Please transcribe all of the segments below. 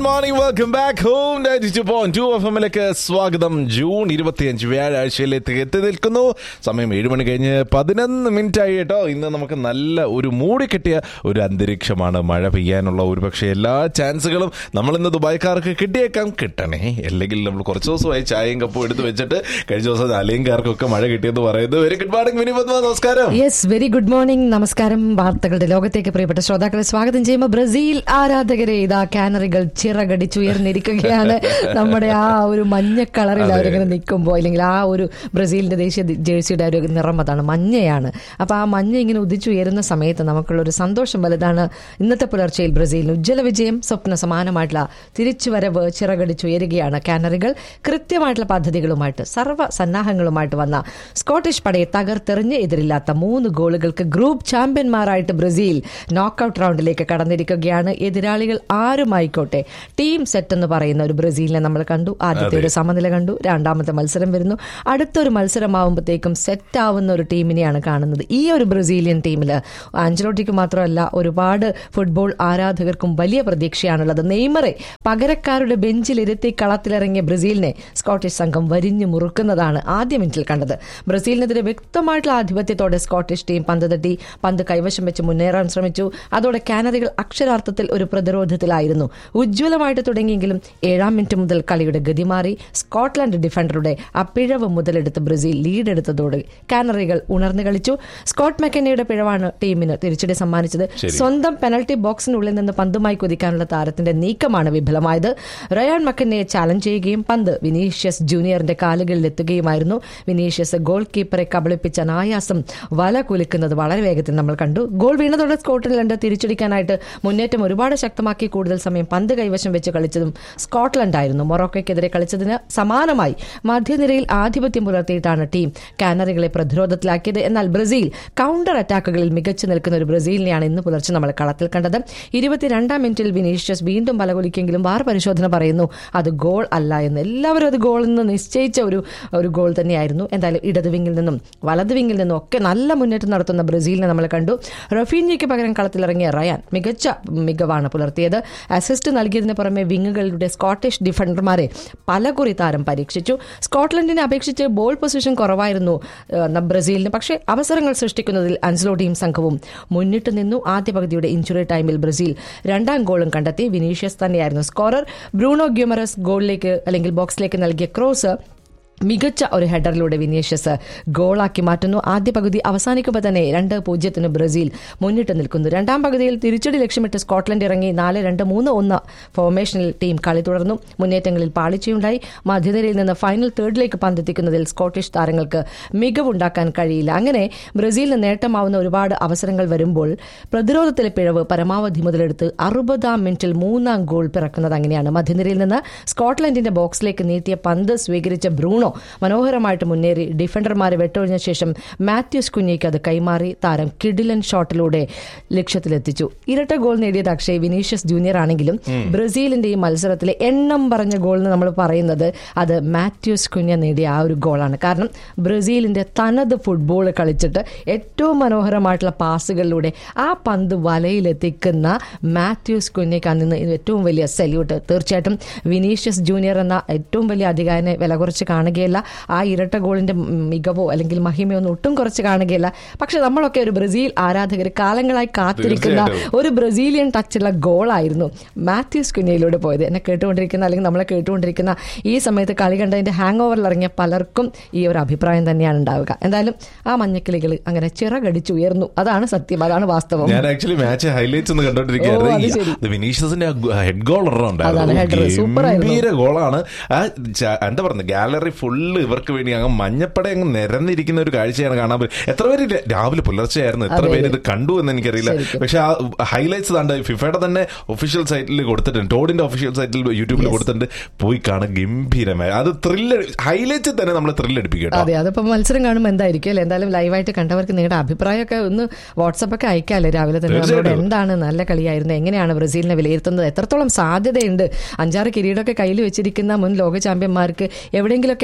Good morning welcome back home two point two F എമ്മിലേക്ക് സ്വാഗതം June ഇരുപത്തിയഞ്ച് വ്യാഴാഴ്ചയിലേക്ക് എത്തി നിൽക്കുന്നു സമയം ഏഴ് മണി കഴിഞ്ഞ് പതിനൊന്ന് മിനിറ്റ് ആയി കേട്ടോ ഇന്ന് നമുക്ക് നല്ല ഒരു മൂടിക്കെട്ടിയ ഒരു അന്തരീക്ഷമാണ് മഴ പെയ്യാനുള്ള ഒരുപക്ഷെ എല്ലാ ചാൻസുകളും നമ്മൾ ഇന്ന് ദുബായ്ക്കാർക്ക് കിട്ടിയേക്കാം കിട്ടണേ അല്ലെങ്കിൽ നമ്മൾ കുറച്ച് ദിവസമായി ചായയും കപ്പും എടുത്ത് വെച്ചിട്ട് കഴിഞ്ഞ ദിവസം അലയങ്കാർക്കൊക്കെ മഴ കിട്ടിയെന്ന് പറയുന്നത് very good morning Vini Padma നമസ്കാരം യെസ് വെരി ഗുഡ് മോർണിംഗ് നമസ്കാരം വാർത്തകളുടെ ലോകത്തേക്ക് പ്രിയപ്പെട്ട ശ്രോതാക്കളെ സ്വാഗതം ചെയ്യുമ്പോൾ ബ്രസീൽ ആരാധകരെ ഇതാ കാനറികൾ ചിറകടിച്ചുയർന്നിരിക്കുകയാണ് നമ്മുടെ ആ ഒരു മഞ്ഞ കളറിൽ അതെ. അവരിങ്ങനെ നിൽക്കുമ്പോൾ അല്ലെങ്കിൽ ആ ഒരു ബ്രസീലിന്റെ ദേശീയ ദി- ജേഴ്സിയുടെ ഒരു നിറം അതാണ് മഞ്ഞയാണ് അപ്പൊ ആ മഞ്ഞ ഇങ്ങനെ ഉദിച്ചുയരുന്ന സമയത്ത് നമുക്കുള്ള ഒരു സന്തോഷം വലുതാണ് ഇന്നത്തെ പുലർച്ചെയിൽ ബ്രസീലിന് ഉജ്ജ്വല വിജയം സ്വപ്ന സമാനമായിട്ടുള്ള തിരിച്ചുവരവ് ചിറകടിച്ചുയരുകയാണ് കാനറികൾ കൃത്യമായിട്ടുള്ള പദ്ധതികളുമായിട്ട് സർവ്വ സന്നാഹങ്ങളുമായിട്ട് വന്ന സ്കോട്ടിഷ് പടയെ തകർത്തെറിഞ്ഞ് എതിരില്ലാത്ത മൂന്ന് ഗോളുകൾക്ക് ഗ്രൂപ്പ് ചാമ്പ്യന്മാരായിട്ട് ബ്രസീൽ നോക്കൌട്ട് റൗണ്ടിലേക്ക് കടന്നിരിക്കുകയാണ് എതിരാളികൾ ആരുമായിക്കോട്ടെ ടീം സെറ്റ് എന്ന് പറയുന്ന ഒരു ബ്രസീലിനെ നമ്മൾ കണ്ടു ആദ്യത്തെ ഒരു സമനില കണ്ടു രണ്ടാമത്തെ മത്സരം വരുന്നു അടുത്തൊരു മത്സരമാവുമ്പോഴത്തേക്കും സെറ്റ് ആവുന്ന ഒരു ടീമിനെയാണ് കാണുന്നത് ഈ ഒരു ബ്രസീലിയൻ ടീമിൽ ആഞ്ചലോട്ടിക്ക് മാത്രമല്ല ഒരുപാട് ഫുട്ബോൾ ആരാധകർക്കും വലിയ പ്രതീക്ഷയാണുള്ളത് നെയ്മറെ പകരക്കാരുടെ ബെഞ്ചിലിരുത്തി കളത്തിലിറങ്ങിയ ബ്രസീലിനെ സ്കോട്ടിഷ് സംഘം വരിഞ്ഞു മുറുക്കുന്നതാണ് ആദ്യ മിനിറ്റിൽ കണ്ടത് ബ്രസീലിനെതിരെ വ്യക്തമായിട്ടുള്ള ആധിപത്യത്തോടെ സ്കോട്ടിഷ് ടീം പന്ത് തട്ടി പന്ത് കൈവശം വെച്ച് മുന്നേറാൻ ശ്രമിച്ചു അതോടെ കാനറികൾ അക്ഷരാർത്ഥത്തിൽ ഒരു പ്രതിരോധത്തിലായിരുന്നു ഉജ്ജ്വലമായിട്ട് തുടങ്ങിയെങ്കിലും ഏഴാം മിനിറ്റ് മുതൽ കളിയുടെ ഗതി മാറി സ്കോട്ട്ലൻഡ് ഡിഫൻഡറുടെ ആ പിഴവ് മുതലെടുത്ത് ബ്രസീൽ ലീഡ് എടുത്തതോടെ കാനറികൾ ഉണർന്നു കളിച്ചു സ്കോട്ട് മെക്കനയുടെ പിഴവാണ് ടീമിന് തിരിച്ചടി സമ്മാനിച്ചത് ശരി. സ്വന്തം പെനൽറ്റി ബോക്സിനുള്ളിൽ നിന്ന് പന്തുമായി കുതിക്കാനുള്ള താരത്തിന്റെ നീക്കമാണ് വിഫലമായത് റയാൻ മക്കന്നയെ ചാലഞ്ച് ചെയ്യുകയും പന്ത് വിനീഷ്യസ് ജൂനിയറിന്റെ കാലുകളിൽ എത്തുകയുമായിരുന്നു വിനീഷ്യസ് ഗോൾ കീപ്പറെ കബളിപ്പിച്ച അനായാസം വല കുലുക്കുന്നത് വളരെ വേഗത്തിൽ നമ്മൾ കണ്ടു ഗോൾ വീണതോടെ സ്കോട്ട്ലൻഡ് തിരിച്ചടിക്കാനായിട്ട് മുന്നേറ്റം ഒരുപാട് ശക്തമാക്കി കൂടുതൽ സമയം പന്ത് കൈവശം വെച്ച് കളിച്ചതും സ്കോട്ട്ലൻഡ് ആയിരുന്നു മൊറോക്കോയ്ക്കെതിരെ കളിച്ചതിന് സമാനമായി മധ്യനിരയിൽ ആധിപത്യം പുലർത്തിയിട്ടാണ് ടീം കാനറികളെ പ്രതിരോധത്തിലാക്കിയത് എന്നാൽ ബ്രസീൽ കൗണ്ടർ അറ്റാക്കുകളിൽ മികച്ചു നിൽക്കുന്ന ഒരു ബ്രസീലിനെയാണ് ഇന്ന് പുലർച്ചെ നമ്മൾ കളത്തിൽ കണ്ടത് ഇരുപത്തിരണ്ടാം മിനിറ്റിൽ വിനീഷ്യസ് വീണ്ടും ബലകൊലിക്കെങ്കിലും വാർ പരിശോധന പറയുന്നു അത് ഗോൾ അല്ല എന്ന് എല്ലാവരും അത് ഗോൾ എന്ന് നിശ്ചയിച്ച ഒരു ഒരു ഗോൾ തന്നെയായിരുന്നു എന്തായാലും ഇടത് വിങ്ങിൽ നിന്നും വലത് വിങ്ങിൽ നിന്നും ഒക്കെ നല്ല മുന്നേറ്റം നടത്തുന്ന ബ്രസീലിനെ നമ്മൾ കണ്ടു റഫീനിയയ്ക്ക് പകരം കളത്തിലിറങ്ങിയ റയാൻ മികച്ച മികവാണ് പുലർത്തിയത് അസിസ്റ്റ് നൽകിയതിന് പുറമെ വിങ്ങുകളുടെ സ്കോട്ടിഷ് ഡിഫൻഡർമാരെ പലകുറി താരം പരീക്ഷിച്ചു സ്കോട്ട്ലൻഡിനെ അപേക്ഷിച്ച് ബോൾ പൊസിഷൻ കുറവായിരുന്നു ഏഹ്, ബ്രസീലിന് പക്ഷേ അവസരങ്ങൾ സൃഷ്ടിക്കുന്നതിൽ അൻസലോ ടീം സംഘവും മുന്നിട്ട് നിന്നു ആദ്യ പകുതിയുടെ ഇഞ്ചുറി ടൈമിൽ ബ്രസീൽ രണ്ടാം ഗോളും കണ്ടെത്തി വിനീഷ്യസ് തന്നെയായിരുന്നു സ്കോറർ ബ്രൂണോ ഗ്യൂമറസ് ഗോളിലേക്ക് അല്ലെങ്കിൽ ബോക്സിലേക്ക് നൽകിയ ക്രോസ് മികച്ച ഒരു ഹെഡറിലൂടെ വിനീഷ്യസ് ഗോളാക്കി മാറ്റുന്നു ആദ്യ പകുതി അവസാനിക്കുമ്പോൾ തന്നെ രണ്ട് പൂജ്യത്തിന് ബ്രസീൽ മുന്നിട്ട് നിൽക്കുന്നു രണ്ടാം പകുതിയിൽ തിരിച്ചടി ലക്ഷ്യമിട്ട് സ്കോട്ട്ലൻഡ് ഇറങ്ങി നാല് രണ്ട് മൂന്ന് ഒന്ന് ഫോർമേഷനിൽ ടീം കളി തുടർന്നു മുന്നേറ്റങ്ങളിൽ പാളിച്ചയുണ്ടായി മധ്യനിരയിൽ നിന്ന് ഫൈനൽ തേർഡിലേക്ക് പന്തെത്തിക്കുന്നതിൽ സ്കോട്ടിഷ് താരങ്ങൾക്ക് മികവുണ്ടാക്കാൻ കഴിയില്ല അങ്ങനെ ബ്രസീലിന് നേട്ടമാവുന്ന ഒരുപാട് അവസരങ്ങൾ വരുമ്പോൾ പ്രതിരോധത്തിലെ പിഴവ് പരമാവധി മുതലെടുത്ത് അറുപതാം മിനിറ്റിൽ മൂന്നാം ഗോൾ പിറക്കുന്നത് അങ്ങനെയാണ് മധ്യനിരയിൽ നിന്ന് സ്കോട്ട്ലൻഡിന്റെ ബോക്സിലേക്ക് നീട്ടിയ പന്ത് സ്വീകരിച്ച ബ്രൂണോ മനോഹരമായിട്ട് മുന്നേറി ഡിഫൻഡർമാരെ വെട്ടൊഴിഞ്ഞ ശേഷം മാത്യൂസ് കുഞ്ഞിക്ക് അത് കൈമാറി താരം കിഡിലൻ ഷോട്ടിലൂടെ ലക്ഷ്യത്തിലെത്തിച്ചു ഇരട്ട ഗോൾ നേടിയത് അക്ഷയ് വിനീഷ്യസ് ജൂനിയർ ആണെങ്കിലും ബ്രസീലിന്റെ ഈ മത്സരത്തിലെ എണ്ണം പറഞ്ഞ ഗോൾ എന്ന് നമ്മൾ പറയുന്നത് അത് മാത്യൂസ് കുഞ്ഞ നേടിയ ആ ഒരു ഗോളാണ് കാരണം ബ്രസീലിന്റെ തനത് ഫുട്ബോൾ കളിച്ചിട്ട് ഏറ്റവും മനോഹരമായിട്ടുള്ള പാസുകളിലൂടെ ആ പന്ത് വലയിലെത്തിക്കുന്ന മാത്യൂസ് കുഞ്ഞയ്ക്ക് അന്ന് ഏറ്റവും വലിയ സല്യൂട്ട് തീർച്ചയായിട്ടും വിനീഷ്യസ് ജൂനിയർ എന്ന ഏറ്റവും വലിയ അധികാരനെ വില കുറച്ച് കാണുകയില്ല ആ ഇരട്ട ഗോളിന്റെ മികവോ അല്ലെങ്കിൽ മഹിമയോ ഒന്നും ഒട്ടും കുറച്ച് കാണുകയില്ല പക്ഷെ നമ്മളൊക്കെ ഒരു ബ്രസീൽ ആരാധകർ കാലങ്ങളായി കാത്തിരിക്കുന്ന തീർച്ചയായിട്ടും. ഒരു ബ്രസീലിയൻ ടച്ചുള്ള ഗോളായിരുന്നു മാത്യൂസ് കുഞ്ഞയിലൂടെ പോയത് എന്നെ കേട്ടുകൊണ്ടിരിക്കുന്ന അല്ലെങ്കിൽ നമ്മളെ കേട്ടുകൊണ്ടിരിക്കുന്ന ഈ സമയത്ത് കളി കണ്ടതിന്റെ ഹാങ് ഓവറിൽ ഇറങ്ങിയ പലർക്കും ഈ ഒരു അഭിപ്രായം തന്നെയാണ് ഉണ്ടാവുക എന്തായാലും ആ മഞ്ഞക്കിളികൾ അങ്ങനെ ചിറകടിച്ചുയർന്നു അതാണ് സത്യം അതാണ് വാസ്തവം ഞാൻ ആക്ച്വലി മാച്ച് ഹൈലൈറ്റ്സ് ഒന്ന് ഓ, അത് കണ്ടോണ്ടിരിക്കുകയായിരുന്നു ശരി. ഈ- ഇത് വിനീഷ്യസിന്റെ ഹെഡ് ഗോൾ അതാണ് header. Super ആയിരുന്നു. ഗംഭീര ഗോളാണ് ആ ച- എന്താ പറയുന്നത് ഗാലറി ഫുള്ള് ഇവർക്ക് വേണ്ടി അങ്ങ് മഞ്ഞപ്പട അങ്ങ് നിരന്നിരിക്കുന്ന ഒരു കാഴ്ചയാണ് കാണാൻ പറ്റും എത്ര പേര് ര- രാവിലെ പുലർച്ചെയായിരുന്നു എത്ര അതെ, പേര് അതെ. ഇത് കണ്ടു എന്ന് എനിക്കറിയില്ല ശരിക്കും. പക്ഷെ ആ ഹൈലൈറ്റ്സ് താണ്ട് ഫിഫയുടെ തന്നെ ഒഫീഷ്യൽ സൈറ്റിൽ കൊടുത്തിട്ടുണ്ട് ടോഡിന്റെ ഒഫീഷ്യൽ സൈറ്റിൽ യൂട്യൂബിൽ Yes. കൊടുത്തിട്ടുണ്ട് പോയി കാണാൻ ഗംഭീരമായി അത് ത്രില്ല് ഹൈലൈറ്റ്സിൽ തന്നെ നമ്മൾ ത്രില്ലടിപ്പിക്കും കേട്ടോ അതെ അതിപ്പോ മത്സരം കാണുമ്പോൾ എന്തായിരിക്കും അല്ലേ എന്തായാലും ലൈവായിട്ട് കണ്ടവർക്ക് നിങ്ങളുടെ അഭിപ്രായമൊക്കെ ഒന്ന് വാട്സപ്പൊക്കെ അയക്കാല്ലേ രാവിലെ തന്നെ നമ്മളോട് തീർച്ചയായിട്ടും. എന്താണ് നല്ല കളിയായിരുന്നു എങ്ങനെയാണ് ബ്രസീലിനെ വിലയിരുത്തുന്നത് എത്രത്തോളം സാധ്യതയുണ്ട് അഞ്ചാറ് കിരീടമൊക്കെ കയ്യിൽ വെച്ചിരിക്കുന്ന മുൻ ലോക ചാമ്പ്യന്മാർക്ക് എവിടെയെങ്കിലുമൊക്കെ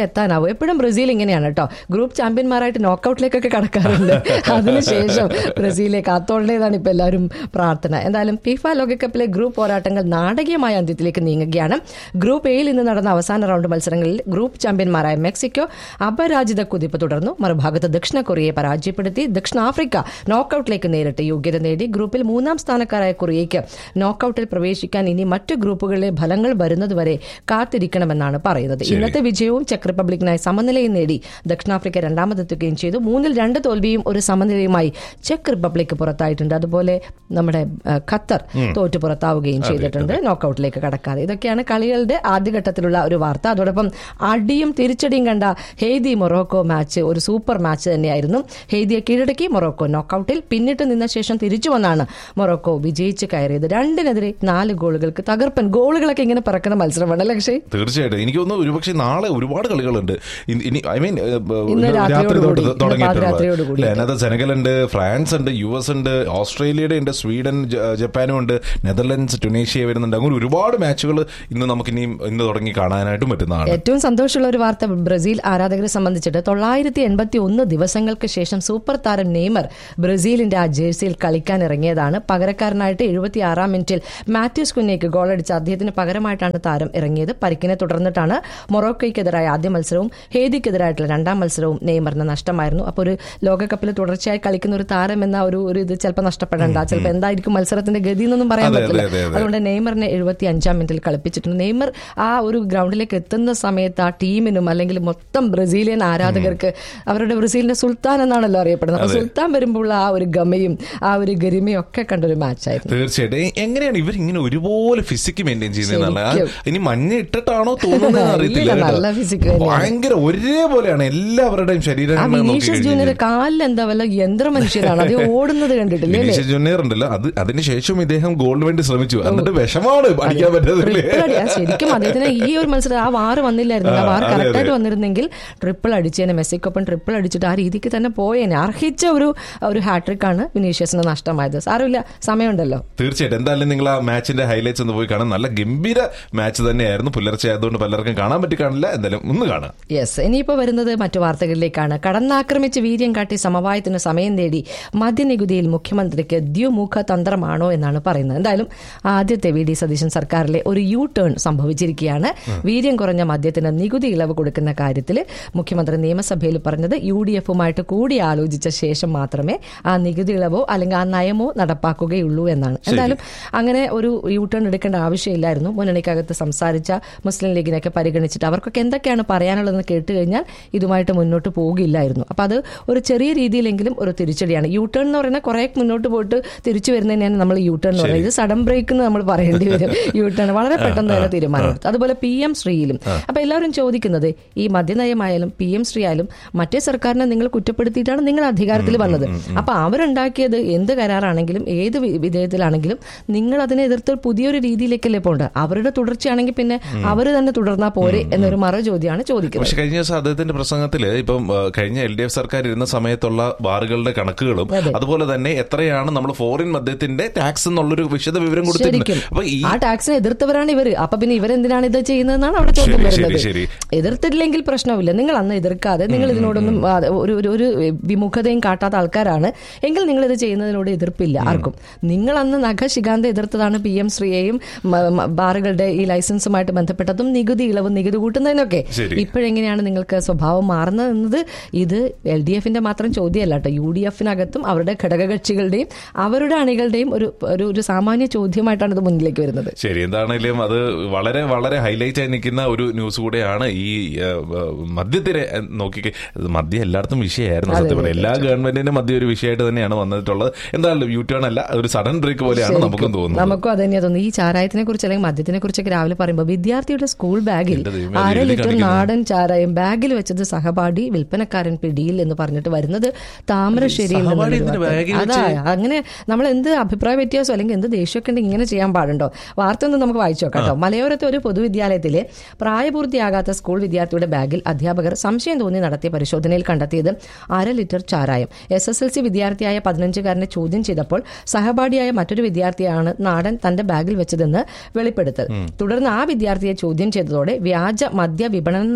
എത്താനാവും എപ്പോഴും ബ്രസീൽ ഇങ്ങനെയാണ് കേട്ടോ ഗ്രൂപ്പ് ചാമ്പ്യന്മാരായിട്ട് നോക്കൌട്ടിലേക്കൊക്കെ കടക്കാറുണ്ട് അതിനുശേഷം ബ്രസീലിലേക്ക് അത്തോളേതാണ് ഇപ്പൊ എല്ലാവരും പ്രാർത്ഥന എന്തായാലും ഫിഫ ലോകകപ്പിലെ ഗ്രൂപ്പ് പോരാട്ടങ്ങൾ നാടകീയമായ അന്ത്യത്തിലേക്ക് നീങ്ങുകയാണ് ഗ്രൂപ്പ് എയിൽ ഇന്ന് നടന്ന അവസാന റൗണ്ട് മത്സരങ്ങളിൽ ഗ്രൂപ്പ് ചാമ്പ്യന്മാരായ മെക്സിക്കോ അപരാജിത കുതിപ്പ് തുടർന്നു മറുഭാഗത്ത് ദക്ഷിണ കൊറിയയെ പരാജയപ്പെടുത്തി ദക്ഷിണാഫ്രിക്ക നോക്കൌട്ടിലേക്ക് നേരിട്ട് യോഗ്യത നേടി ഗ്രൂപ്പിൽ മൂന്നാം സ്ഥാനക്കാരായ കൊറിയയ്ക്ക് നോക്കൌട്ടിൽ പ്രവേശിക്കാൻ ഇനി മറ്റ് ഗ്രൂപ്പുകളിലെ ഫലങ്ങൾ വരുന്നതുവരെ കാത്തിരിക്കണമെന്നാണ് പറയുന്നത് ഇന്നത്തെ വിജയവും ചെക്ക് റിപ്പബ്ലിക്കിനായി സമനിലയും നേടി ദക്ഷിണാഫ്രിക്ക രണ്ടാമതെത്തുകയും ചെയ്തു മൂന്നിൽ രണ്ട് തോൽവിയും ഒരു സമനിലയുമായി ചെക്ക് റിപ്പബ്ലിക് പുറത്തായിട്ടുണ്ട് അതുപോലെ നമ്മുടെ ആ, ഖത്തർ തോറ്റു പുറത്താവുകയും ചെയ്തിട്ടുണ്ട് നോക്കൌട്ടിലേക്ക് കടക്കാതെ ഇതൊക്കെയാണ് കളികളുടെ ആദ്യഘട്ടത്തിലുള്ള ഒരു വാർത്ത അതോടൊപ്പം അടിയും തിരിച്ചടിയും കണ്ട ഹെയ്തി മൊറോക്കോ മാച്ച് ഒരു സൂപ്പർ മാച്ച് തന്നെയായിരുന്നു ഹെയ്തിയെ കീഴടക്കി മൊറോക്കോ നോക്കൌട്ടിൽ പിന്നിട്ട് നിന്ന ശേഷം തിരിച്ചു വന്നാണ് മൊറോക്കോ വിജയിച്ച് കയറിയത് രണ്ടിനെതിരെ നാല് ഗോളുകൾക്ക് തകർപ്പൻ ഗോളുകളൊക്കെ ഇങ്ങനെ പറക്കുന്ന മത്സരമാണ് അല്ലേ അക്ഷയ് തീർച്ചയായിട്ടും എനിക്ക് തോന്നുന്നു ഒരുപക്ഷെ നാളെ ഒരുപാട് കളികളുണ്ട് ഇനി- ഇനി ഐ മീൻ ഇന്ന് രാത്രി രാത്രിയോട് തൊട്ട് കൂടി, ഇന്ന് തുടങ്ങിയിട്ടുള്ളത് പാതിരാത്രിയോട് കൂടി. അല്ലേ? അതിനകത്ത് സെനഗൽ ഉണ്ട് ഫ്രാൻസ് ഉണ്ട് യു എസ് ഉണ്ട് ഓസ്ട്രേലിയയുടെ ഉണ്ട് സ്വീഡൻ ജ- ജപ്പാനും ഉണ്ട് നെതർലൻഡ്സ് ടുണേഷ്യ വരുന്നുണ്ട് അങ്ങനെ ഒരുപാട് മാച്ചുകൾ ഇന്ന് നമുക്ക് ഇനിയും ഇന്ന് തുടങ്ങി കാണാനായിട്ടും പറ്റുന്നതാണ് ഏറ്റവും സന്തോഷമുള്ള ഒരു വാർത്ത ബ്രസീൽ ആരാധകരെ സംബന്ധിച്ചിട്ട് തൊള്ളായിരത്തി എൺപത്തി ഒന്ന് ദിവസങ്ങൾക്ക് ശേഷം സൂപ്പർ താരം നെയ്മർ ബ്രസീലിന്റെ ആ ജേഴ്സിയിൽ കളിക്കാൻ ഇറങ്ങിയതാണ് പകരക്കാരനായിട്ട് എഴുപത്തി ആറാം മിനിറ്റിൽ മാത്യൂസ് കുന്നേക്ക് ഗോളടിച്ച അദ്ദേഹത്തിന് പകരമായിട്ടാണ് താരം ഇറങ്ങിയത് പരിക്കിനെ തുടർന്നിട്ടാണ് മൊറോക്കോയ്ക്കെതിരായ ആദ്യ മത്സരവും ഹേദിക്കെതിരായിട്ടുള്ള രണ്ടാം മത്സരവും നെയ്മറിന് നഷ്ടമായിരുന്നു അപ്പോൾ ഒരു ലോകകപ്പിൽ തുടർച്ചയായി കളിക്കുന്ന ഒരു താരം എന്ന ഒരു ഒരു ഇത് ചിലപ്പോൾ നഷ്ടപ്പെടേണ്ട ചിലപ്പോൾ എന്തായിരിക്കും മത്സരത്തിന്റെ ഗതി എന്നൊന്നും പറയാൻ അതെ, പറ്റില്ല അതെ, അതെ, അതെ. അതുകൊണ്ട് നെയ്മറിനെ എഴുപത്തി അഞ്ചാം മിനിറ്റിൽ കളിപ്പിച്ചിട്ടുണ്ട് നെയ്മർ ആ ഒരു ഗ്രൗണ്ടിലേക്ക് എത്തുന്ന സമയത്ത് ആ ടീമിനും അല്ലെങ്കിൽ മൊത്തം ബ്രസീലിയൻ ആരാധകർക്ക് അവരുടെ ബ്രസീലിന്റെ സുൽത്താൻ എന്നാണല്ലോ അറിയപ്പെടുന്നത് അപ്പൊ സുൽത്താൻ വരുമ്പോൾ ആ ഒരു ഗമയും ആ ഒരു ഗരിമയും ഒക്കെ കണ്ടൊരു മാച്ചായിരുന്നു തീർച്ചയായിട്ടും എ- എങ്ങനെയാണ് ഇവർ ഇങ്ങനെ ഒരുപോലെ ഫിസിക് മെയിൻറ്റെയിൻ ചെയ്യുന്നതെന്നല്ല ശരിക്കും. ഇനി മഞ്ഞ ഇട്ടിട്ടാണോ തോന്നുന്നത് അറിയത്തില്ല ഇല്ല, കേട്ടോ. നല്ല physique തന്നെയാണ്. ഭയങ്കര ഒരേപോലെയാണ് എല്ലാവരുടെയും ആ ശരീരം വിനീഷ്യസ് ജൂനിയർ കാലിൽ എന്താ വല്ല യന്ത്ര മനുഷ്യരാണ് അത് ഓടുന്നത് കണ്ടിട്ടില്ലേ അല്ലേ വിനീഷ്യസ് ജൂനിയർ ഉണ്ടല്ലോ അത് അതിനുശേഷം ഇദ്ദേഹം ഗോളിന് വേണ്ടി ശ്രമിച്ചു എന്നിട്ട് വിഷമാണ് അടിക്കാൻ പറ്റാതില്ലേ ട്രിപ്പിൾ അടി ആ ശരിക്കും അദ്ദേഹത്തിന് ഈ ഒരു മത്സരം ആ വാറ് വന്നില്ലായിരുന്നു ആ ആ, വാർ അതെ, കറക്റ്റായിട്ട് അതെ. വന്നിരുന്നെങ്കിൽ ട്രിപ്പിൾ അടിച്ചേനെ മെസ്സിക്കൊപ്പം ട്രിപ്പിൾ അടിച്ചിട്ട് ആ രീതിക്ക് തന്നെ പോയേനെ അർഹിച്ച ഒരു ഒരു ഹാട്രിക് ആണ് വിനീഷ്യസിന് നഷ്ടമായത് സാരമില്ല സമയമുണ്ടല്ലോ തീർച്ചയായിട്ടും എന്തായാലും നിങ്ങൾ ആ മാച്ചിന്റെ ഹൈലൈറ്റ്സ് ഒന്ന് പോയി കാണാം നല്ല ഗംഭീര മാച്ച് തന്നെയായിരുന്നു പുലർച്ചെ ആയതുകൊണ്ട് പലർക്കും കാണാൻ പറ്റി കാണില്ല എന്തായാലും ഒന്ന് കാണാം യെസ് ഇനിയിപ്പോൾ വരുന്നത് മറ്റു വാർത്തകളിലേക്കാണ് കടന്നാക്രമിച്ച് വീര്യം കാട്ടി സമവായത്തിന് സമയം നേടി മദ്യനികുതിയിൽ മുഖ്യമന്ത്രിക്ക് ദ്വിമുഖ തന്ത്രമാണോ എന്നാണ് പറയുന്നത് എന്തായാലും ആദ്യത്തെ വി ഡി സതീശൻ സർക്കാരിലെ ഒരു യു ടേൺ സംഭവിച്ചിരിക്കുകയാണ് വീര്യം കുറഞ്ഞ മദ്യത്തിന് നികുതി ഇളവ് കൊടുക്കുന്ന കാര്യത്തിൽ മുഖ്യമന്ത്രി നിയമസഭയിൽ പറഞ്ഞത് യു ഡി എഫുമായിട്ട് കൂടി ആലോചിച്ച ശേഷം മാത്രമേ ആ നികുതി ഇളവോ അല്ലെങ്കിൽ ആ നയമോ നടപ്പാക്കുകയുള്ളൂ എന്നാണ് എന്തായാലും അങ്ങനെ ഒരു യു ടേൺ എടുക്കേണ്ട ആവശ്യമില്ലായിരുന്നു മുന്നണിക്കകത്ത് സംസാരിച്ച മുസ്ലിം ലീഗിനെയൊക്കെ പരിഗണിച്ചിട്ട് അവർക്കൊക്കെ എന്തൊക്കെയാണ് പറയാനുള്ളതെന്ന് കേട്ട് കഴിഞ്ഞാൽ ഇതുമായിട്ട് മുന്നോട്ട് പോകില്ലായിരുന്നു അപ്പൊ അത് ഒരു ചെറിയ രീതിയിലെങ്കിലും ഒരു തിരിച്ചടിയാണ് യു ടേൺ എന്ന് പറയുന്നത് കുറെ മുന്നോട്ട് പോയിട്ട് തിരിച്ചു വരുന്നതിനാണ് നമ്മൾ യു ടേൺ എന്ന് പറയുന്നത് ഇത് സഡൻ ബ്രേക്ക് എന്ന് നമ്മൾ പറയേണ്ടി വരും യു ടേൺ വളരെ പെട്ടെന്ന് തന്നെ തീരുമാനമെടുത്തു അതുപോലെ പി എം ശ്രീയിലും അപ്പൊ എല്ലാവരും ചോദിക്കുന്നത് ഈ മദ്യനയമായാലും പി എം ശ്രീ ആയാലും മറ്റേ സർക്കാരിനെ നിങ്ങൾ കുറ്റപ്പെടുത്തിയിട്ടാണ് നിങ്ങൾ അധികാരത്തിൽ വന്നത് അപ്പൊ അവരുണ്ടാക്കിയത് എന്ത് കരാറാണെങ്കിലും ഏത് വി- വിധേയത്തിലാണെങ്കിലും നിങ്ങൾ അതിനെ എതിർത്ത് പുതിയൊരു രീതിയിലേക്കല്ലേ പോകേണ്ടത് അവരുടെ തുടർച്ചയാണെങ്കിൽ പിന്നെ അവർ തന്നെ തുടർന്നാ പോരെ എന്നൊരു മറ ചോദ്യമാണ് ചോദിക്കുന്നത് പക്ഷെ കഴിഞ്ഞ ദിവസം അദ്ദേഹത്തിന്റെ പ്രസംഗത്തിൽ ഇപ്പം ആ, കഴിഞ്ഞ എൽ ഡി എഫ് സർക്കാർ ഇരുന്ന സമയത്തുള്ള ബാറുകളുടെ കണക്കുകളും അതെ. അതുപോലെ തന്നെ എത്രയാണ് നമ്മൾ ഫോറിൻ മദ്യത്തിന്റെ ടാക്സ് എന്നുള്ളൊരു വിശദ വിവരം കൊടുത്തിട്ടുണ്ട് ശരിക്കും അപ്പൊ ഈ ആ ടാക്സിനെ എതിർത്തവരാണ് ഇവര് അപ്പൊ പിന്നെ ഇവരെന്തിനാണ് ഇത് ചെയ്യുന്നതെന്നാണ് അവിടെ ചോദ്യം ശരി, വരുന്നത് ശരി, ശരി. എതിർത്തില്ലെങ്കിൽ പ്രശ്നമില്ല നിങ്ങൾ അന്ന് എതിർക്കാതെ നിങ്ങൾ ഇതിനോടൊന്നും ആ, ഒരു ഒരു- ഒരു വിമുഖതയും കാട്ടാത്ത ആൾക്കാരാണ് എങ്കിൽ നിങ്ങൾ ഇത് ചെയ്യുന്നതിനോട് എതിർപ്പില്ല ആർക്കും നിങ്ങൾ അന്ന് നഖശികാന്ത എതിർത്തതാണ് പി എം ശ്രീയെയും മ- മ- ബാറുകളുടെ ഈ ലൈസൻസുമായിട്ട് ബന്ധപ്പെട്ടതും നികുതി ഇളവും നികുതി കൂട്ടുന്നതിനൊക്കെ ശരി. ഇപ്പോഴെങ്ങനെയാണ് നിങ്ങൾക്ക് സ്വഭാവം മാറുന്നത് എന്നത് ഇത് എൽ ഡി എഫിന്റെ മാത്രം ചോദ്യമല്ല കേട്ടോ യു ഡി എഫിനകത്തും അവരുടെ ഘടകകക്ഷികളുടെയും അവരുടെ അണികളുടെയും ഒരു ഒരു ഒരു സാമാന്യ ചോദ്യമായിട്ടാണ് ഇത് മുന്നിലേക്ക് വരുന്നത് ശരി എന്താണെങ്കിലും അത് വളരെ വളരെ ഹൈലൈറ്റ് ആയി നിൽക്കുന്ന ഒരു ന്യൂസ് കൂടെയാണ് ഈ ആ, ആ, മദ്യത്തിനെ ആ, നോക്കി മദ്യം എല്ലായിടത്തും വിഷയമായിരുന്നു അതെ, സത്യം അതെ, പറയാം എല്ലാ ഗവൺമെന്റിനും മദ്യം ഒരു വിഷയമായിട്ട് തന്നെയാണ് വന്നിട്ടുള്ളത് എന്തായാലും യു ടേൺ അല്ല ഒരു സഡൻ ബ്രേക്ക് പോലെയാണ് നമുക്കും തോന്നുന്നത് നമുക്കും അത് തന്നെയാ തോന്നുന്നത് ഈ ചാരായത്തിനെ കുറിച്ച് അല്ലെങ്കിൽ മദ്യത്തിനെ കുറിച്ചൊക്കെ രാവിലെ പറയുമ്പോൾ വിദ്യാർത്ഥിയുടെ സ്കൂൾ ബാഗിൽ എന്റെ ദൈവമേ, അര അത് എഴുതി ലിറ്റർ കാണിക്കുന്നു. നാടൻ ചാരായം ബാഗിൽ വെച്ചത് സഹപാഠി വിൽപ്പനക്കാരൻ പിടിയിൽ എന്ന് പറഞ്ഞിട്ട് വരുന്നത് താമരശ്ശേരിയിൽ സഹപാഠി നിന്നുള്ള എന്തിനാ വാർത്ത. ബാഗിൽ അതാ അങ്ങനെ നമ്മൾ എന്ത് അഭിപ്രായ വ്യത്യാസം അല്ലെങ്കിൽ എന്ത് ദേഷ്യമൊക്കെ ഉണ്ടെങ്കിൽ ഇങ്ങനെ ചെയ്യാൻ പാടുണ്ടോ വാർത്ത ഒന്ന് നമുക്ക് വായിച്ചു നോക്കാം കേട്ടോ മലയോരത്തെ ഒരു പൊതുവിദ്യാലയത്തിലെ പ്രായപൂർത്തിയാകാത്ത സ്കൂൾ വിദ്യാർത്ഥിയുടെ ബാഗിൽ അധ്യാപകർ സംശയം തോന്നി നടത്തിയ പരിശോധനയിൽ കണ്ടെത്തിയത് അര ലിറ്റർ ചാരായം എസ് എസ് എൽ സി വിദ്യാർത്ഥിയായ പതിനഞ്ചുകാരനെ ചോദ്യം ചെയ്തപ്പോൾ സഹപാഠിയായ മറ്റൊരു വിദ്യാർത്ഥിയാണ് നാടൻ തന്റെ ബാഗിൽ വെച്ചതെന്ന് വെളിപ്പെടുത്തൽ തുടർന്ന് ആ വിദ്യാർത്ഥിയെ ചോദ്യം ചെയ്തതോടെ വ്യാജ മദ്യ വിപണനം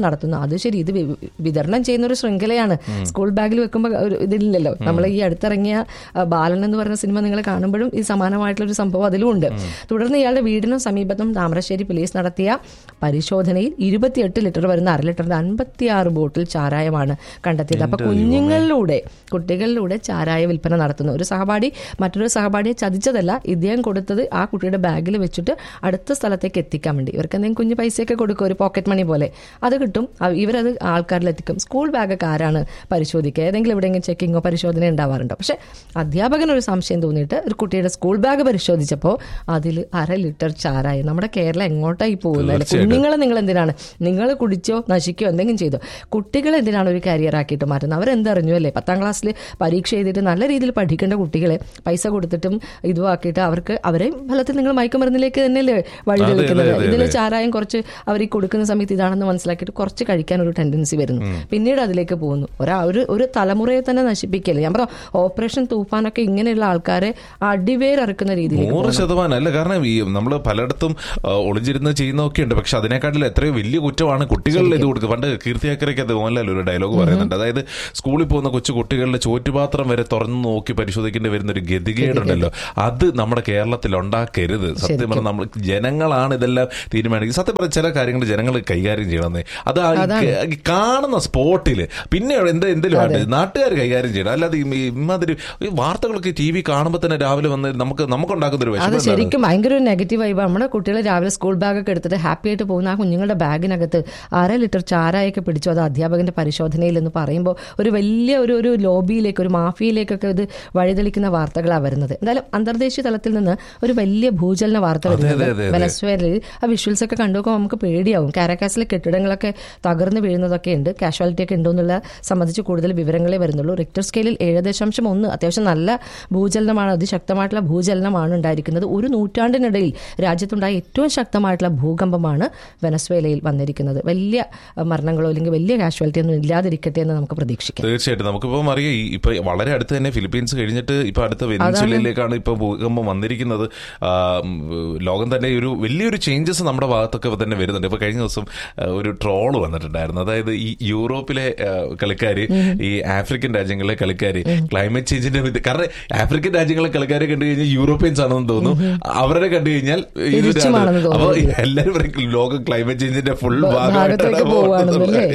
നടത്തുന്നു അത് ശരി ഇത് വി- വിതരണം ചെയ്യുന്ന ഒരു ശൃംഖലയാണ് സ്കൂൾ ബാഗിൽ വെക്കുമ്പോൾ ഒരു ഇതില്ലല്ലോ നമ്മൾ ഈ അടുത്തിറങ്ങിയ ആ, ബാലൻ എന്ന് പറയുന്ന സിനിമ നിങ്ങൾ കാണുമ്പോഴും ഈ സമാനമായിട്ടുള്ള ഒരു സംഭവം അതിലും ഉണ്ട് തുടർന്ന് ഇയാളുടെ വീടിനും സമീപത്തും താമരശ്ശേരി പോലീസ് നടത്തിയ പരിശോധനയിൽ ഇരുപത്തിയെട്ട് ലിറ്റർ വരുന്ന അര ലിറ്ററിന്റെ അൻപത്തിയാറ് ബോട്ടിൽ ചാരായമാണ് കണ്ടെത്തിയത് അപ്പൊ കുഞ്ഞുങ്ങളിലൂടെ കുട്ടികളിലൂടെ ചാരായ വിൽപ്പന നടത്തുന്നു ഒരു സഹപാഠി മറ്റൊരു സഹപാഠിയെ ചതിച്ചതല്ല ഇദ്ദേഹം കൊടുത്തത് ആ കുട്ടിയുടെ ബാഗിൽ വെച്ചിട്ട് അടുത്ത സ്ഥലത്തേക്ക് എത്തിക്കാൻ വേണ്ടി ഇവർക്ക് എന്തെങ്കിലും കുഞ്ഞു പൈസയൊക്കെ കൊടുക്കും ഒരു പോക്കറ്റ് മണി പോലെ അത് കിട്ടും അ- ഇവരത് ആൾക്കാരിൽ എത്തിക്കും സ്കൂൾ ബാഗൊക്കെ ആരാണ് പരിശോധിക്കുക ഏതെങ്കിലും എവിടെയെങ്കിലും ചെക്കിങ്ങോ പരിശോധന ഉണ്ടാവാറുണ്ടോ പക്ഷെ അധ്യാപകന് ഒരു സംശയം തോന്നിയിട്ട് ഒരു കുട്ടിയുടെ സ്കൂൾ ബാഗ് പരിശോധിച്ചപ്പോൾ അതിൽ അര ലിറ്റർ ചാരായി നമ്മുടെ കേരളം എങ്ങോട്ടായി പോകുന്നത് തീർച്ചയായിട്ടും. കുഞ്ഞുങ്ങളെ നിങ്ങൾ എന്തിനാണ് നിങ്ങൾ കുടിച്ചോ നശിക്കോ എന്തെങ്കിലും ചെയ്തോ കുട്ടികളെ എന്തിനാണ് ഒരു കരിയർ ആക്കിയിട്ട് മാറ്റുന്നത് അവരെന്തറിഞ്ഞു അല്ലേ പത്താം ക്ലാസ്സിൽ പരീക്ഷ എഴുതിയിട്ട് നല്ല രീതിയിൽ പഠിക്കേണ്ട കുട്ടികളെ പൈസ കൊടുത്തിട്ടും ഇതും ആക്കിയിട്ട് അവർക്ക് അവരെ ഫലത്തിൽ നിങ്ങൾ മയക്കുമരുന്നിലേക്ക് തന്നെയല്ലേ വഴി അതെ, തെളിക്കുന്നത് അതെ, ഇതിൽ അതെ. ചാരായം കുറച്ച് അവർ ഈ കൊടുക്കുന്ന സമയത്ത് ഇതാണെന്ന് മനസ്സിലാക്കിയിട്ട് കുറച്ച് കഴിക്കാൻ ഒരു ടെൻഡൻസി വരുന്നു പിന്നീട് അതിലേക്ക് പോകുന്നു ഒരാ ഒരു ഒരു തലമുറയെ തന്നെ നശിപ്പിക്കല്ലേ ഞാൻ പറയാം ഓപ്പറേഷൻ തൂഫാനൊക്കെ ഇങ്ങനെയുള്ള ആൾക്കാരെ അടിവേരറുക്കുന്ന രീതിയിലേക്ക് നൂറ് ശതമാനം അല്ല കാരണം ഈ നമ്മൾ പലയിടത്തും ആ, ഒളിഞ്ഞിരുന്ന് ചെയ്യുന്നതൊക്കെ ഉണ്ട് പക്ഷെ അതിനെക്കാട്ടിലും എത്രയോ വലിയ കുറ്റമാണ് കുട്ടികളിൽ ഇത് കൊടുക്കുക പണ്ട് കീർത്തിയാക്കരയ്ക്ക് അത് മോഹൻലാൽ ഒരു ഡയലോഗ് പറയുന്നുണ്ട് അതായത് സ്കൂളിൽ പോകുന്ന കൊച്ചു കുട്ടികളുടെ ചോറ്റുപാത്രം വരെ തുറന്നു നോക്കി പരിശോധിക്കേണ്ടി വരുന്ന ഒരു ഗതികേടുണ്ടല്ലോ അത് നമ്മുടെ കേരളത്തിൽ ഉണ്ടാക്കരുത് സത്യം പറഞ്ഞാൽ നമ്മൾ ജനങ്ങളാണ് ഇതെല്ലാം തീരുമാനിക്കുന്നത് സത്യം പറഞ്ഞാൽ ചില കാര്യങ്ങൾ ജനങ്ങൾ കൈകാര്യം ചെയ്യണമെന്നേ അത് ആ ഈ ക- ഈ കാണുന്ന സ്പോട്ടില് പിന്നെ എന്ത് എന്തെങ്കിലും ആട്ടെ നാട്ടുകാർ കൈകാര്യം ചെയ്യണം അല്ലാതെ ഈ ഇമാതിരി ഈ വാർത്തകളൊക്കെ ടി വി കാണുമ്പോൾ തന്നെ രാവിലെ വന്ന് നമുക്ക് നമുക്കുണ്ടാക്കുന്ന ഒരു അത് വിഷമം എന്താണ്? ശരിക്കും ഭയങ്കര ഒരു നെഗറ്റീവ് വൈബ് നമ്മുടെ കുട്ടികൾ രാവിലെ സ്കൂൾ ബാഗൊക്കെ എടുത്തിട്ട് ഹാപ്പി ആയിട്ട് പോകുന്ന ആ കുഞ്ഞുങ്ങളുടെ ബാഗിനകത്ത് അര ലിറ്റർ ചാരായൊക്കെ പിടിച്ചു അത് അധ്യാപകന്റെ പരിശോധനയിൽ എന്ന് പറയുമ്പോൾ ഒരു വലിയ ഒരു ഒരു ലോബിയിലേക്ക് ഒരു മാഫിയയിലേക്കൊക്കെ ഇത് വഴിതെളിക്കുന്ന വാർത്തകളാണ് വരുന്നത് എന്തായാലും അന്തർദേശീയ തലത്തിൽ നിന്ന് ഒരു വലിയ ഭൂചലന വാർത്ത വരുന്നത് അതെ, അതെ, അതെ. വെനസ്വേലയിൽ ആ വിഷ്വൽസ് ഒക്കെ കണ്ടുനോക്കുമ്പോൾ നമുക്ക് പേടിയാവും കാരക്കാസിലെ കെട്ടിടങ്ങളൊക്കെ തകർന്നു വീഴുന്നതൊക്കെ ഉണ്ട് കാഷ്വാലിറ്റി ഒക്കെ ഉണ്ടോ എന്നുള്ള സംബന്ധിച്ച് കൂടുതൽ വിവരങ്ങളെ വരുന്നുള്ളൂ റിക്ടർ സ്കെയിലിൽ ഏഴ് ദശാംശം ഒന്ന് അത്യാവശ്യം നല്ല ഭൂചലനമാണ് അതിശക്തമായിട്ടുള്ള ഭൂചലനമാണ് ഉണ്ടായിരിക്കുന്നത് ഒരു നൂറ്റാണ്ടിനിടയിൽ രാജ്യത്തുണ്ടായ ഏറ്റവും ശക്തമായിട്ടുള്ള ഭൂകമ്പമാണ് വെനസ്വേലയിൽ വന്നിരിക്കുന്നത് വലിയ അഹ്, മരണങ്ങളോ അല്ലെങ്കിൽ വലിയ കാഷ്വാലിറ്റി ഒന്നും ഇല്ലാതിരിക്കട്ടെ എന്ന് നമുക്ക് പ്രതീക്ഷിക്കാം തീർച്ചയായിട്ടും നമുക്കിപ്പം അറിയാം ഈ ഇപ്പൊ വളരെ അടുത്ത് തന്നെ ഫിലിപ്പീൻസ് കഴിഞ്ഞിട്ട് ഇപ്പൊ അടുത്ത വെനിൻസുലയിലേക്കാണ് ഇപ്പൊ ഭൂകമ്പം വന്നിരിക്കുന്നത് ആ, ഉം, ലോകം തന്നെ ഒരു വലിയൊരു ചേഞ്ചസ് നമ്മുടെ ഭാഗത്തൊക്കെ തന്നെ വരുന്നുണ്ട് ഇപ്പൊ കഴിഞ്ഞ ദിവസം ആ, ഒരു ട്രോള് വന്നിട്ടുണ്ടായിരുന്നു അതായത് ഈ യൂറോപ്പിലെ ആ, കളിക്കാര് ഈ ആഫ്രിക്കൻ രാജ്യങ്ങളിലെ കളിക്കാര് ക്ലൈമറ്റ് ചേഞ്ചിന്റെ ഇത് കാരണം ആഫ്രിക്കൻ രാജ്യങ്ങളിലെ കളിക്കാരെ കണ്ടു കഴിഞ്ഞാൽ യൂറോപ്യൻസ് ആണെന്ന് തോന്നുന്നു അവരെ കണ്ടു കഴിഞ്ഞാൽ തിരിച്ചുമാണെന്ന് അപ്പൊ തോന്നുന്നു. എല്ലാവരും പറയും ലോകം ക്ലൈമറ്റ് ചേഞ്ചിന്റെ ഫുൾ ഭാഗത്തേക്ക് പോവാണെന്നല്ലേ?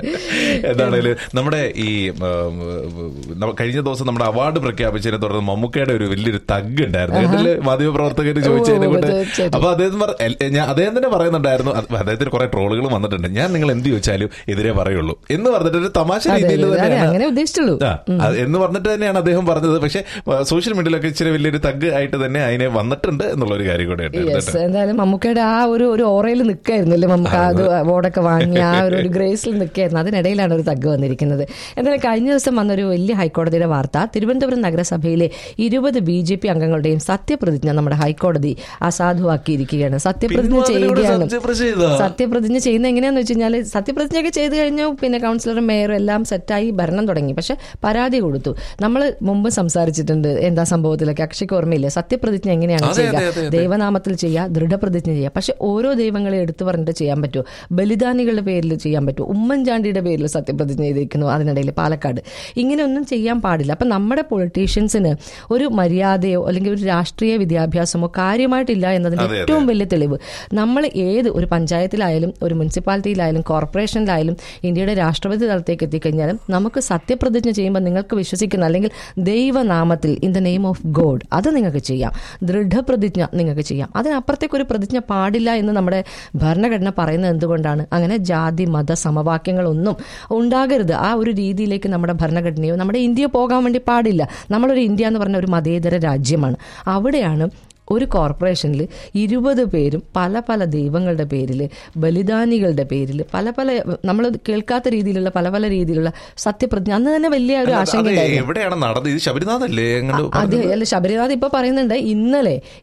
എന്താണേലും നമ്മുടെ ഈ ഉം, നമ്മ- കഴിഞ്ഞ ദിവസം നമ്മുടെ അവാർഡ് പ്രഖ്യാപിച്ചതിനെ തുടർന്ന് മമ്മൂക്കയുടെ ഒരു വലിയൊരു തഗ് ഉണ്ടായിരുന്നു കേട്ടില്ലേ മാധ്യമപ്രവർത്തകർ ചോദിച്ചതിനെ ഓ, കൊണ്ട് തീർച്ചയായിട്ടും. അപ്പൊ അദ്ദേഹം പറ- എൽ- ഞാൻ അദ്ദേഹം തന്നെ പറയുന്നുണ്ടായിരുന്നു അത് അദ്ദേഹത്തിന് കുറെ ട്രോളുകൾ വന്നിട്ടുണ്ട് ഞാൻ നിങ്ങൾ എന്ത് ചോദിച്ചാലും എതിരെ പറയുള്ളൂ എന്ന് പറഞ്ഞിട്ട് ഒരു തമാശ അതെ, രീതിയിൽ അതെ, അതെ, തന്നെയാണ് അങ്ങനെ ഉദ്ദേശിച്ചുള്ളൂ ആ, അത് എന്ന് പറഞ്ഞിട്ട് തന്നെയാണ് അദ്ദേഹം പറഞ്ഞത് പക്ഷെ സോഷ്യൽ മീഡിയയിലൊക്കെ ഇച്ചിരി വലിയൊരു തഗ് ആയിട്ട് തന്നെ അതിനെ വന്നിട്ടുണ്ട് എന്നുള്ള ഒരു കാര്യം കൂടെ ഉണ്ടായിരുന്നു യെസ് എന്തായാലും മമ്മൂക്കയുടെ ആ ഒരു ഒരു ഓറയിൽ നിൽക്കായിരുന്നു അല്ലേ മമ്മൂക്ക അത് അവാർഡൊക്കെ വാങ്ങി ആ ഒരു ഒരു ഗ്രേസിൽ നിൽക്കായിരുന്നു അതിനിടയിലാണ് ഒരു തഗ് വന്നിരിക്കുന്നത് എന്തായാലും കഴിഞ്ഞ ദിവസം വന്നൊരു വലിയ ഹൈക്കോടതിയുടെ വാർത്ത തിരുവനന്തപുരം നഗരസഭയിലെ ഇരുപത് ബി ജെ പി അംഗങ്ങളുടെയും സത്യപ്രതിജ്ഞ നമ്മുടെ ഹൈക്കോടതി അസാധുവാക്കിയിരിക്കുകയാണ് സത്യപ്രതിജ്ഞ പിൻവാതിലൂടെ ചെയ്യുകയാണ് സത്യപ്രതിജ്ഞ ചെയ്തോ? സത്യപ്രതിജ്ഞ ചെയ്യുന്ന എങ്ങനെയാന്ന് വെച്ച് കഴിഞ്ഞാൽ സത്യപ്രതിജ്ഞയൊക്കെ ചെയ്ത് കഴിഞ്ഞു പിന്നെ കൗൺസിലറും മേയറും എല്ലാം സെറ്റായി ഭരണം തുടങ്ങി പക്ഷെ പരാതി കൊടുത്തു നമ്മൾ മുമ്പ് സംസാരിച്ചിട്ടുണ്ട് എന്താ സംഭവത്തിലൊക്കെ അക്ഷയ്ക്ക് ഓർമ്മയില്ലേ സത്യപ്രതിജ്ഞ എങ്ങനെയാണ് അതെ, അതെ, അതെ, ചെയ്യുക അതെ. ദൈവനാമത്തിൽ ചെയ്യുക ദൃഢപ്രതിജ്ഞ ചെയ്യുക പക്ഷെ ഓരോ ദൈവങ്ങളെ എടുത്തു പറഞ്ഞിട്ട് ചെയ്യാൻ പറ്റുമോ ബലിദാനികളുടെ പേരിൽ ചെയ്യാൻ പറ്റുമോ ഉമ്മൻചാണ്ടിയുടെ പേരിൽ സത്യപ്രതിജ്ഞ ചെയ്തിരിക്കുന്നു അതിനിടയിൽ പാലക്കാട് ഇങ്ങനെയൊന്നും ചെയ്യാൻ പാടില്ല അപ്പം നമ്മുടെ പൊളിറ്റീഷ്യൻസിന് ഒരു മര്യാദയോ അല്ലെങ്കിൽ ഒരു രാഷ്ട്രീയ വിദ്യാഭ്യാസമോ കാര്യമായിട്ടില്ല എന്നതിന്റെ അതെ, അതെ. ഏറ്റവും വലിയ തെളിവ് നമ്മൾ ഏത് ഒരു പഞ്ചായത്തിലായാലും ഒരു മുനിസിപ്പാലിറ്റിയിലായാലും കോർപ്പറേഷനിലായാലും ഇന്ത്യയുടെ രാഷ്ട്രപതി തലത്തേക്ക് എത്തിക്കഴിഞ്ഞാലും നമുക്ക് സത്യപ്രതിജ്ഞ ചെയ്യുമ്പോൾ നിങ്ങൾക്ക് വിശ്വസിക്കുന്ന അല്ലെങ്കിൽ ദൈവനാമത്തിൽ in the name of God അത് നിങ്ങൾക്ക് ചെയ്യാം ദൃഢപ്രതിജ്ഞ നിങ്ങൾക്ക് ചെയ്യാം അതിനപ്പുറത്തേക്ക് ഒരു പ്രതിജ്ഞ പാടില്ല എന്ന് നമ്മുടെ ഭരണഘടന പറയുന്നത് എന്തുകൊണ്ടാണ് അങ്ങനെ ജാതി മത സമവാക്യങ്ങളൊന്നും ഉണ്ടാകരുത് ആ ഒരു രീതിയിലേക്ക് നമ്മുടെ ഭരണഘടനയോ നമ്മുടെ ഇന്ത്യ പോകാൻ വേണ്ടി പാടില്ല നമ്മളൊരു ഇന്ത്യ എന്ന് പറഞ്ഞ ഒരു മതേതര രാജ്യമാണ് അവിടെയാണ് ഒരു കോർപ്പറേഷനിൽ ഇരുപത് പേരും പല പല ദൈവങ്ങളുടെ പേരിൽ ബലിദാനികളുടെ പേരിൽ പല പല നമ്മൾ കേൾക്കാത്ത രീതിയിലുള്ള പല പല രീതിയിലുള്ള സത്യപ്രതിജ്ഞ അന്ന് തന്നെ വലിയ ഒരു ആശങ്ക അത് ഉണ്ടായിരുന്നു എവിടെയാണ് നടന്നത് ഇത് ശബരിനാഥല്ലേ എങ്ങോട്ട് അത് അല്ല ശബരിനാഥ് ഇപ്പൊ പറയുന്നുണ്ട് ഇന്നലെ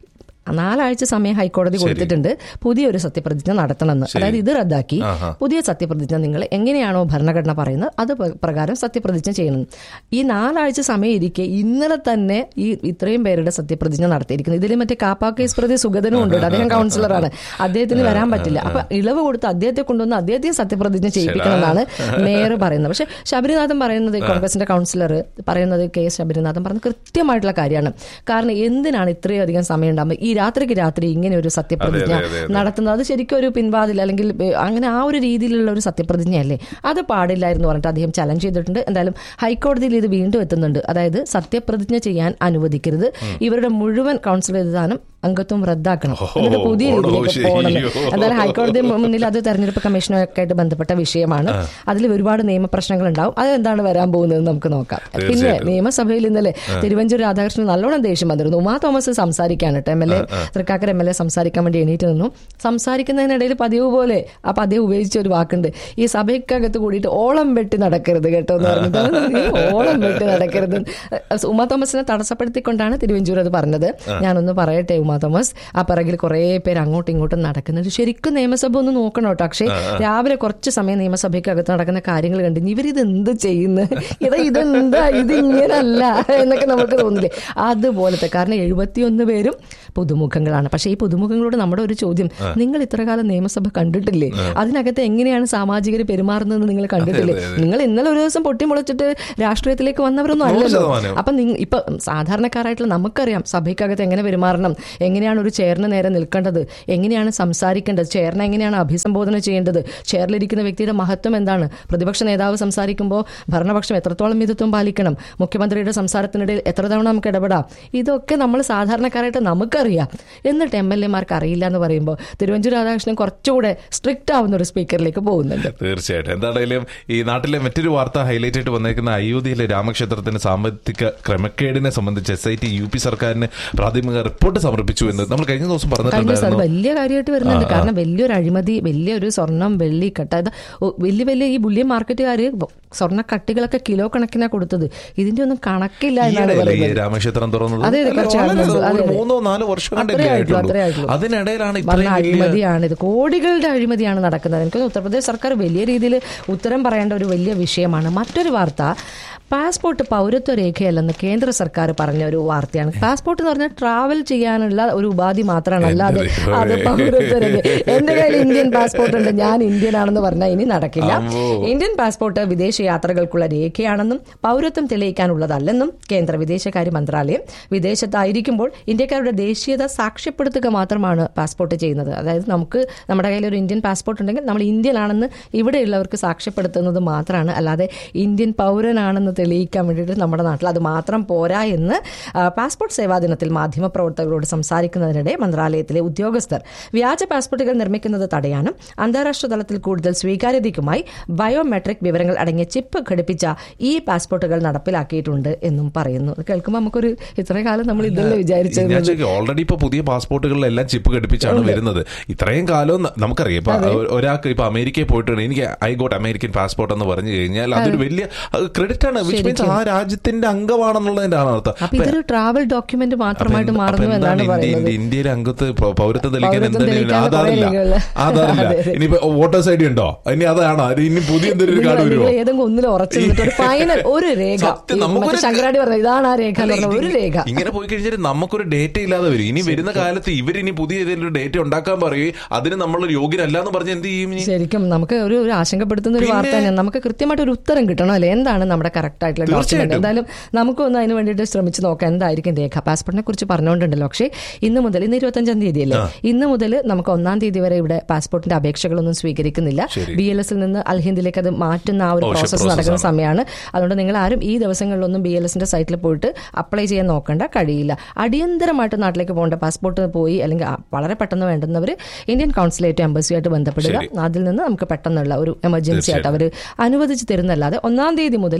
നാലാഴ്ച സമയം ഹൈക്കോടതി കൊടുത്തിട്ടുണ്ട് പുതിയൊരു സത്യപ്രതിജ്ഞ നടത്തണമെന്ന് അതായത് ഇത് റദ്ദാക്കി പുതിയ സത്യപ്രതിജ്ഞ നിങ്ങൾ എങ്ങനെയാണോ ഭരണഘടന പറയുന്നത് അത് പ്ര- പ്രകാരം സത്യപ്രതിജ്ഞ ചെയ്യണം ഈ നാലാഴ്ച സമയം ഇരിക്കെ ഇന്നലെ തന്നെ ഈ ഇത്രയും പേരുടെ സത്യപ്രതിജ്ഞ നടത്തിയിരിക്കുന്നത് ഇതിൽ മറ്റേ കാപ്പാ കേസ് പ്രതി സുഗതനും ഉണ്ട് കേട്ടോ. അദ്ദേഹം കൗൺസിലറാണ് അദ്ദേഹത്തിന് വരാൻ പറ്റില്ല അപ്പൊ ഇളവ് കൊടുത്ത് അദ്ദേഹത്തെ കൊണ്ടുവന്ന് അദ്ദേഹത്തെ സത്യപ്രതിജ്ഞ ചെയ്യിപ്പിക്കണമെന്നാണ് മേയർ പറയുന്നത് പക്ഷെ ശബരിനാഥൻ പറയുന്നത് കോൺഗ്രസിന്റെ കൗൺസിലർ പറയുന്നത് കെ എസ് ശബരിനാഥൻ പറയുന്നത് കൃത്യമായിട്ടുള്ള കാര്യമാണ് കാരണം എന്തിനാണ് ഇത്രയും അധികം സമയം ഉണ്ടാകുമ്പോൾ ഈ രാത്രിക്ക് രാത്രി ഇങ്ങനെ ഒരു സത്യപ്രതിജ്ഞ അതെ, അതെ, അതെ. നടത്തുന്നത് അത് ശരിക്കും ഒരു പിൻവാതിൽ അല്ലെങ്കിൽ ഏ, അങ്ങനെ ആ ഒരു രീതിയിലുള്ള ഒരു സത്യപ്രതിജ്ഞയല്ലേ അത് പാടില്ലായിരുന്നു പറഞ്ഞിട്ട് അദ്ദേഹം ചലഞ്ച് ചെയ്തിട്ടുണ്ട് എന്തായാലും ഹൈക്കോടതിയിൽ ഇത് വീണ്ടും എത്തുന്നുണ്ട് അതായത് സത്യപ്രതിജ്ഞ ചെയ്യാൻ അനുവദിക്കരുത് ഇവരുടെ മുഴുവൻ കൗൺസിൽ സ്ഥാനം അംഗത്വം റദ്ദാക്കണം എന്നിട്ട് പുതിയ ഓടോ, രീതിയിലേക്ക് പോകണം ശരിയോ. എന്തായാലും ഹൈക്കോടതി മുന്നിൽ അത് തെരഞ്ഞെടുപ്പ് കമ്മീഷനൊക്കെ ആയിട്ട് ബന്ധപ്പെട്ട വിഷയമാണ് അതിൽ ഒരുപാട് നിയമപ്രശ്നങ്ങൾ ഉണ്ടാവും അതെന്താണ് വരാൻ പോകുന്നത് നമുക്ക് നോക്കാം പിന്നെ തീർച്ചയായിട്ടും. നിയമസഭയിൽ ഇന്നലെ തിരുവഞ്ചൂർ രാധാകൃഷ്ണൻ നല്ലോണം ദേഷ്യം വന്നിരുന്നു ഉമാ തോമസ് സംസാരിക്കാൻ കേട്ടോ M L A Thrikkakara M L A സംസാരിക്കാൻ വേണ്ടി എണീറ്റ് നിന്നു സംസാരിക്കുന്നതിനിടയിൽ പതിവ് പോലെ ആ പതിവ് ഉപയോഗിച്ച ഒരു വാക്കുണ്ട് ഈ സഭയ്ക്കകത്ത് കൂടിയിട്ട് ഓളം വെട്ടി നടക്കരുത് കേട്ടോ എന്ന് പറഞ്ഞിട്ട് ഈ ഓളം വെട്ടി നടക്കരുത് ഉമാ തോമസിനെ തടസ്സപ്പെടുത്തിക്കൊണ്ടാണ് തിരുവഞ്ചൂർ അത് പറഞ്ഞത് ഞാനൊന്ന് പറയട്ടെ ഉമാ തോമസ് ആ പിറകിൽ കുറേ പേര് അങ്ങോട്ടും ഇങ്ങോട്ടും നടക്കുന്നുണ്ട് ശരിക്കും നിയമസഭ ഒന്ന് നോക്കണം കേട്ടോ പക്ഷേ രാവിലെ കുറച്ച് സമയം നിയമസഭയ്ക്കകത്ത് നടക്കുന്ന കാര്യങ്ങൾ കണ്ട് ഇവരിത് എന്ത് ചെയ്യുന്നു ഇതാ ഇതെന്താ ഇത് ഇങ്ങനല്ല എന്നൊക്കെ നമുക്ക് തോന്നില്ലേ അതുപോലത്തെ കാരണം എഴുപത്തിയൊന്ന് പേരും പുതുമുഖങ്ങളാണ് പക്ഷേ ഈ പുതുമുഖങ്ങളോട് നമ്മുടെ ഒരു ചോദ്യം നിങ്ങൾ ഇത്ര കാലം നിയമസഭ കണ്ടിട്ടില്ലേ അതിനകത്ത് എങ്ങനെയാണ് സാമാജികർ പെരുമാറുന്നതെന്ന് നിങ്ങൾ കണ്ടിട്ടില്ലേ നിങ്ങൾ ഇന്നലെ ഒരു ദിവസം പൊട്ടിമുളച്ചിട്ട് രാഷ്ട്രീയത്തിലേക്ക് വന്നവരൊന്നും നൂറ് അല്ലല്ലോ ശതമാനം. അപ്പൊ നിങ്ങ ഇപ്പൊ സാധാരണക്കാരായിട്ടുള്ള നമുക്കറിയാം സഭയ്ക്കകത്ത് എങ്ങനെ പെരുമാറണം എങ്ങനെയാണ് ഒരു ചെയറിന് നേരെ നിൽക്കേണ്ടത് എങ്ങനെയാണ് സംസാരിക്കേണ്ടത് ചെയറിനെ എങ്ങനെയാണ് അഭിസംബോധന ചെയ്യേണ്ടത് ചെയറിലിരിക്കുന്ന വ്യക്തിയുടെ മഹത്വം എന്താണ് പ്രതിപക്ഷ നേതാവ് സംസാരിക്കുമ്പോൾ ഭരണപക്ഷം എത്രത്തോളം മിതത്വം പാലിക്കണം മുഖ്യമന്ത്രിയുടെ സംസാരത്തിനിടയിൽ എത്ര തവണ നമുക്ക് ഇടപെടാം ഇതൊക്കെ നമ്മൾ സാധാരണക്കാരായിട്ട് നമുക്കറിയാം എന്നിട്ട് എം എൽ എമാർക്ക് അറിയില്ല എന്ന് പറയുമ്പോൾ തിരുവഞ്ചൂർ രാധാകൃഷ്ണൻ കുറച്ചുകൂടെ സ്ട്രിക്റ്റ് ആവുന്ന ഒരു സ്പീക്കറിലേക്ക് പോകുന്നുണ്ട് തീർച്ചയായിട്ടും എന്താണെങ്കിലും ഈ നാട്ടിലെ മറ്റൊരു വാർത്ത ഹൈലൈറ്റ് ആയിട്ട് വന്നേക്കുന്ന അയോധ്യയിലെ രാമക്ഷേത്രത്തിന് സാമ്പത്തിക ക്രമക്കേടിനെ സംബന്ധിച്ച് S I T U P സർക്കാരിന് പ്രാഥമിക റിപ്പോർട്ട് സമർപ്പിച്ചു എന്ന് നമ്മൾ കഴിഞ്ഞ ദിവസം കഴിഞ്ഞ ദിവസം അത് പറഞ്ഞിട്ടുണ്ടായിരുന്നു വലിയ കാര്യമായിട്ട് വരുന്നുണ്ട് കാരണം വലിയൊരു അഴിമതി വലിയൊരു സ്വർണം വെള്ളി കട്ട ഇത് ഒ- വലിയ വലിയ ഈ ബുള്ളിയൻ മാർക്കറ്റുകാര് സ്വർണ്ണ കട്ടികളൊക്കെ കിലോ കണക്കിനാ കൊടുത്തത് ഇതിന്റെ ഒന്നും കണക്കില്ല എന്നാണ് ഈയിടെയല്ലേ ഈ പറയുന്നത് രാമക്ഷേത്രം തുറന്നത് അതെ, അതെ, കുറച്ച് വളരെ കാലം മുമ്പ്. ഒരു അതെ, അതെ. മൂന്നോ നാലോ വർഷം അത്രേ കണ്ടല്ലേ ആയിട്ടുള്ളൂ, ആയിട്ടുള്ളൂ അത്രേ ആയിട്ടുള്ളൂ. അതിനിടയിലാണ് വന്ന ഇത്രയും വലിയ അഴിമതിയാണ് ഇത് കോടികളുടെ അഴിമതിയാണ് നടക്കുന്നത് എനിക്ക് തോന്നുന്നു ഉത്തർപ്രദേശ് സർക്കാർ വലിയ രീതിയിൽ ഉത്തരം പറയേണ്ട ഒരു വലിയ വിഷയമാണ് മറ്റൊരു വാർത്ത പാസ്പോർട്ട് പൗരത്വ രേഖയല്ലെന്ന് കേന്ദ്ര സർക്കാർ പറഞ്ഞ ഒരു വാർത്തയാണ് പാസ്പോർട്ട് എന്ന് പറഞ്ഞാൽ ട്രാവൽ ചെയ്യാനുള്ള ഒരു ഉപാധി മാത്രമാണ് അല്ലാതെ ദൈവമേ. അത് പൗരത്വ രേഖ എന്റെ കയ്യിൽ ഇന്ത്യൻ പാസ്പോർട്ട് ഉണ്ട് ഞാൻ ഇന്ത്യൻ ആണെന്ന് പറഞ്ഞാൽ ഇനി നടക്കില്ല അമ്മോ. ഇന്ത്യൻ പാസ്പോർട്ട് വിദേശ യാത്രകൾക്കുള്ള രേഖയാണെന്നും പൗരത്വം തെളിയിക്കാനുള്ളതല്ലെന്നും കേന്ദ്ര വിദേശകാര്യ മന്ത്രാലയം വിദേശത്തായിരിക്കുമ്പോൾ ഇന്ത്യക്കാരുടെ ദേശീയത സാക്ഷ്യപ്പെടുത്തുക മാത്രമാണ് പാസ്പോർട്ട് ചെയ്യുന്നത് അതായത് നമുക്ക് നമ്മുടെ കയ്യിൽ ഒരു ഇന്ത്യൻ പാസ്പോർട്ട് ഉണ്ടെങ്കിൽ നമ്മൾ ഇന്ത്യൻ ആണെന്ന് ഇവിടെയുള്ളവർക്ക് സാക്ഷ്യപ്പെടുത്തുന്നത് മാത്രമാണ് അല്ലാതെ ഇന്ത്യൻ പൗരനാണെന്ന് തെളിയിക്കാൻ വേണ്ടിയിട്ട് നമ്മുടെ നാട്ടിൽ അത് മാത്രം പോരാ എന്ന് ആ, പാസ്പോർട്ട് സേവാ ദിനത്തിൽ മാധ്യമപ്രവർത്തകരോട് സംസാരിക്കുന്നതിനിടെ മന്ത്രാലയത്തിലെ ഉദ്യോഗസ്ഥർ വ്യാജ പാസ്പോർട്ടുകൾ നിർമ്മിക്കുന്നത് തടയാനും അന്താരാഷ്ട്ര തലത്തിൽ കൂടുതൽ സ്വീകാര്യതയ്ക്കുമായി ബയോമെട്രിക് വിവരങ്ങൾ അടങ്ങിയ ചിപ്പ് ഘടിപ്പിച്ച ഈ പാസ്പോർട്ടുകൾ നടപ്പിലാക്കിയിട്ടുണ്ട് എന്നും പറയുന്നു അത് കേൾക്കുമ്പോൾ നമുക്കൊരു ഇത്ര കാലം നമ്മൾ ഇതല്ലേ വിചാരിച്ചത് ഓൾറെഡി ഇപ്പൊ പുതിയ പാസ്പോർട്ടുകളിലെല്ലാം ചിപ്പ് ഘടിപ്പിച്ചാണ് വരുന്നത് ഇത്രയും കാലം ന- നമുക്കറിയാം ഇപ്പൊ ഒരാൾക്ക് ഇപ്പൊ അമേരിക്കയിൽ പോയിട്ടുണ്ട് എനിക്ക് ഐ ഗോട്ട് അമേരിക്കൻ പാസ്പോർട്ട് എന്ന് പറഞ്ഞു കഴിഞ്ഞാൽ അതൊരു വലിയ ക്രെഡിറ്റ് ആണ് വിച്ച് മീൻസ് ആ രാജ്യത്തിന്റെ അംഗമാണെന്നുള്ളതിന്റെ ആണ് അർത്ഥം അപ്പൊ ഇതൊരു ട്രാവൽ ഡോക്യുമെന്റ് അപ്പൊ മാത്രമായിട്ട് എന്ത്- മാറുന്നു അപ്പൊ എന്നാണ് എന്താണ് ഇന്ത്യ- പറയുന്നത് ഇന്ത്യയിലെ അംഗത്ത് പ- പൗരത്വം തെളിയിക്കാൻ പൗരത്വം എന്താണ് തെളിയിക്കാൻ ആധാറില്ല കുറേ രേഖകള്. ആധാറില്ല അതെ, അതെ. ഇനിയിപ്പോ വോട്ടേഴ്സ് ഐ ഡി ഉണ്ടോ ഇനി അതാണോ അത് ഇനി പുതിയ എന്തൊരു കാർഡ് വരുമോ നിങ്ങൾ ഏതെങ്കിലും ഒന്നിൽ ഉറച്ചു നിന്നിട്ട് ഒരു ഫൈനൽ ഒരു രേഖ സത്യം, ഈ നമുക്കൊരു- മറ്റേ ശങ്കരാടി പറഞ്ഞത് ഇതാണ് ആ രേഖ എന്ന് അല്ല, പറഞ്ഞ ഒരു ഇത് രേഖ ഇങ്ങനെ പോയി കഴിഞ്ഞാൽ നമുക്കൊരു ഡേറ്റ ഇല്ലാതെ വരും ഇനി വരുന്ന കാലത്ത് ഇവരിനി പുതിയ ഏതെങ്കിലും ഒരു ഡേറ്റ ഉണ്ടാക്കാൻ പറയുകയും അതിന് നമ്മളൊരു യോഗ്യനല്ല എന്ന് പറഞ്ഞ് എന്ത് ചെയ്യും ഇനി ശരിക്കും നമുക്ക് ഒരു ഒരു ആശങ്കപ്പെടുത്തുന്ന ഒരു പിന്നെ- വാർത്ത തന്നെയാണ് നമുക്ക് കൃത്യമായിട്ട് ഒരു ഉത്തരം കിട്ടണം അല്ലെ എന്താണ് നമ്മുടെ കറക്റ്റ് ആയിട്ടുള്ള ഡോക്യുമെന്റ് തീർച്ചയായിട്ടും. എന്തായാലും നമുക്കൊന്ന് അതിന് വേണ്ടിയിട്ട് ശ്രമിച്ച് നോക്കാം എന്തായിരിക്കും രേഖ പാസ്പോർട്ടിനെ കുറിച്ച് പറഞ്ഞുകൊണ്ടുണ്ടല്ലോ പക്ഷേ ഇന്ന് മുതൽ ഇന്ന് ഇരുപത്തഞ്ചാം തീയതി അല്ലേ ഇന്ന് മുതൽ നമുക്ക് ഒന്നാം തീയതി വരെ ഇവിടെ പാസ്പോർട്ടിന്റെ അപേക്ഷകളൊന്നും സ്വീകരിക്കുന്നില്ല ശരി. ബി എൽ എസിൽ നിന്ന് അൽഹിന്ദിലേക്ക് അത് മാറ്റുന്ന ആ ഒരു ഓ, ശരി, പ്രോസസ്സ് process നടക്കുന്ന ആണ്. സമയമാണ് അതുകൊണ്ട് നിങ്ങൾ ആരും ഈ ദിവസങ്ങളിലൊന്നും ബി എൽ എസിന്റെ സൈറ്റിൽ പോയിട്ട് അപ്ലൈ ചെയ്യാൻ നോക്കണ്ട കഴിയില്ല അടിയന്തരമായിട്ട് നാട്ടിലേക്ക് പോകേണ്ട പാസ്പോർട്ട് പോയി അല്ലെങ്കിൽ ആ, വളരെ പെട്ടെന്ന് വേണ്ടുന്നവർ ഇന്ത്യൻ കൗൺസിലേറ്റ് എംബസിയായിട്ട് ബന്ധപ്പെടുക ശരി. അതിൽ നിന്ന് നമുക്ക് പെട്ടെന്നുള്ള ഒരു എമർജൻസി ആയിട്ട് അവർ അനുവദിച്ച് തരുന്നല്ലാതെ ഒന്നാം തീയതി മുതൽ അപേക്ഷ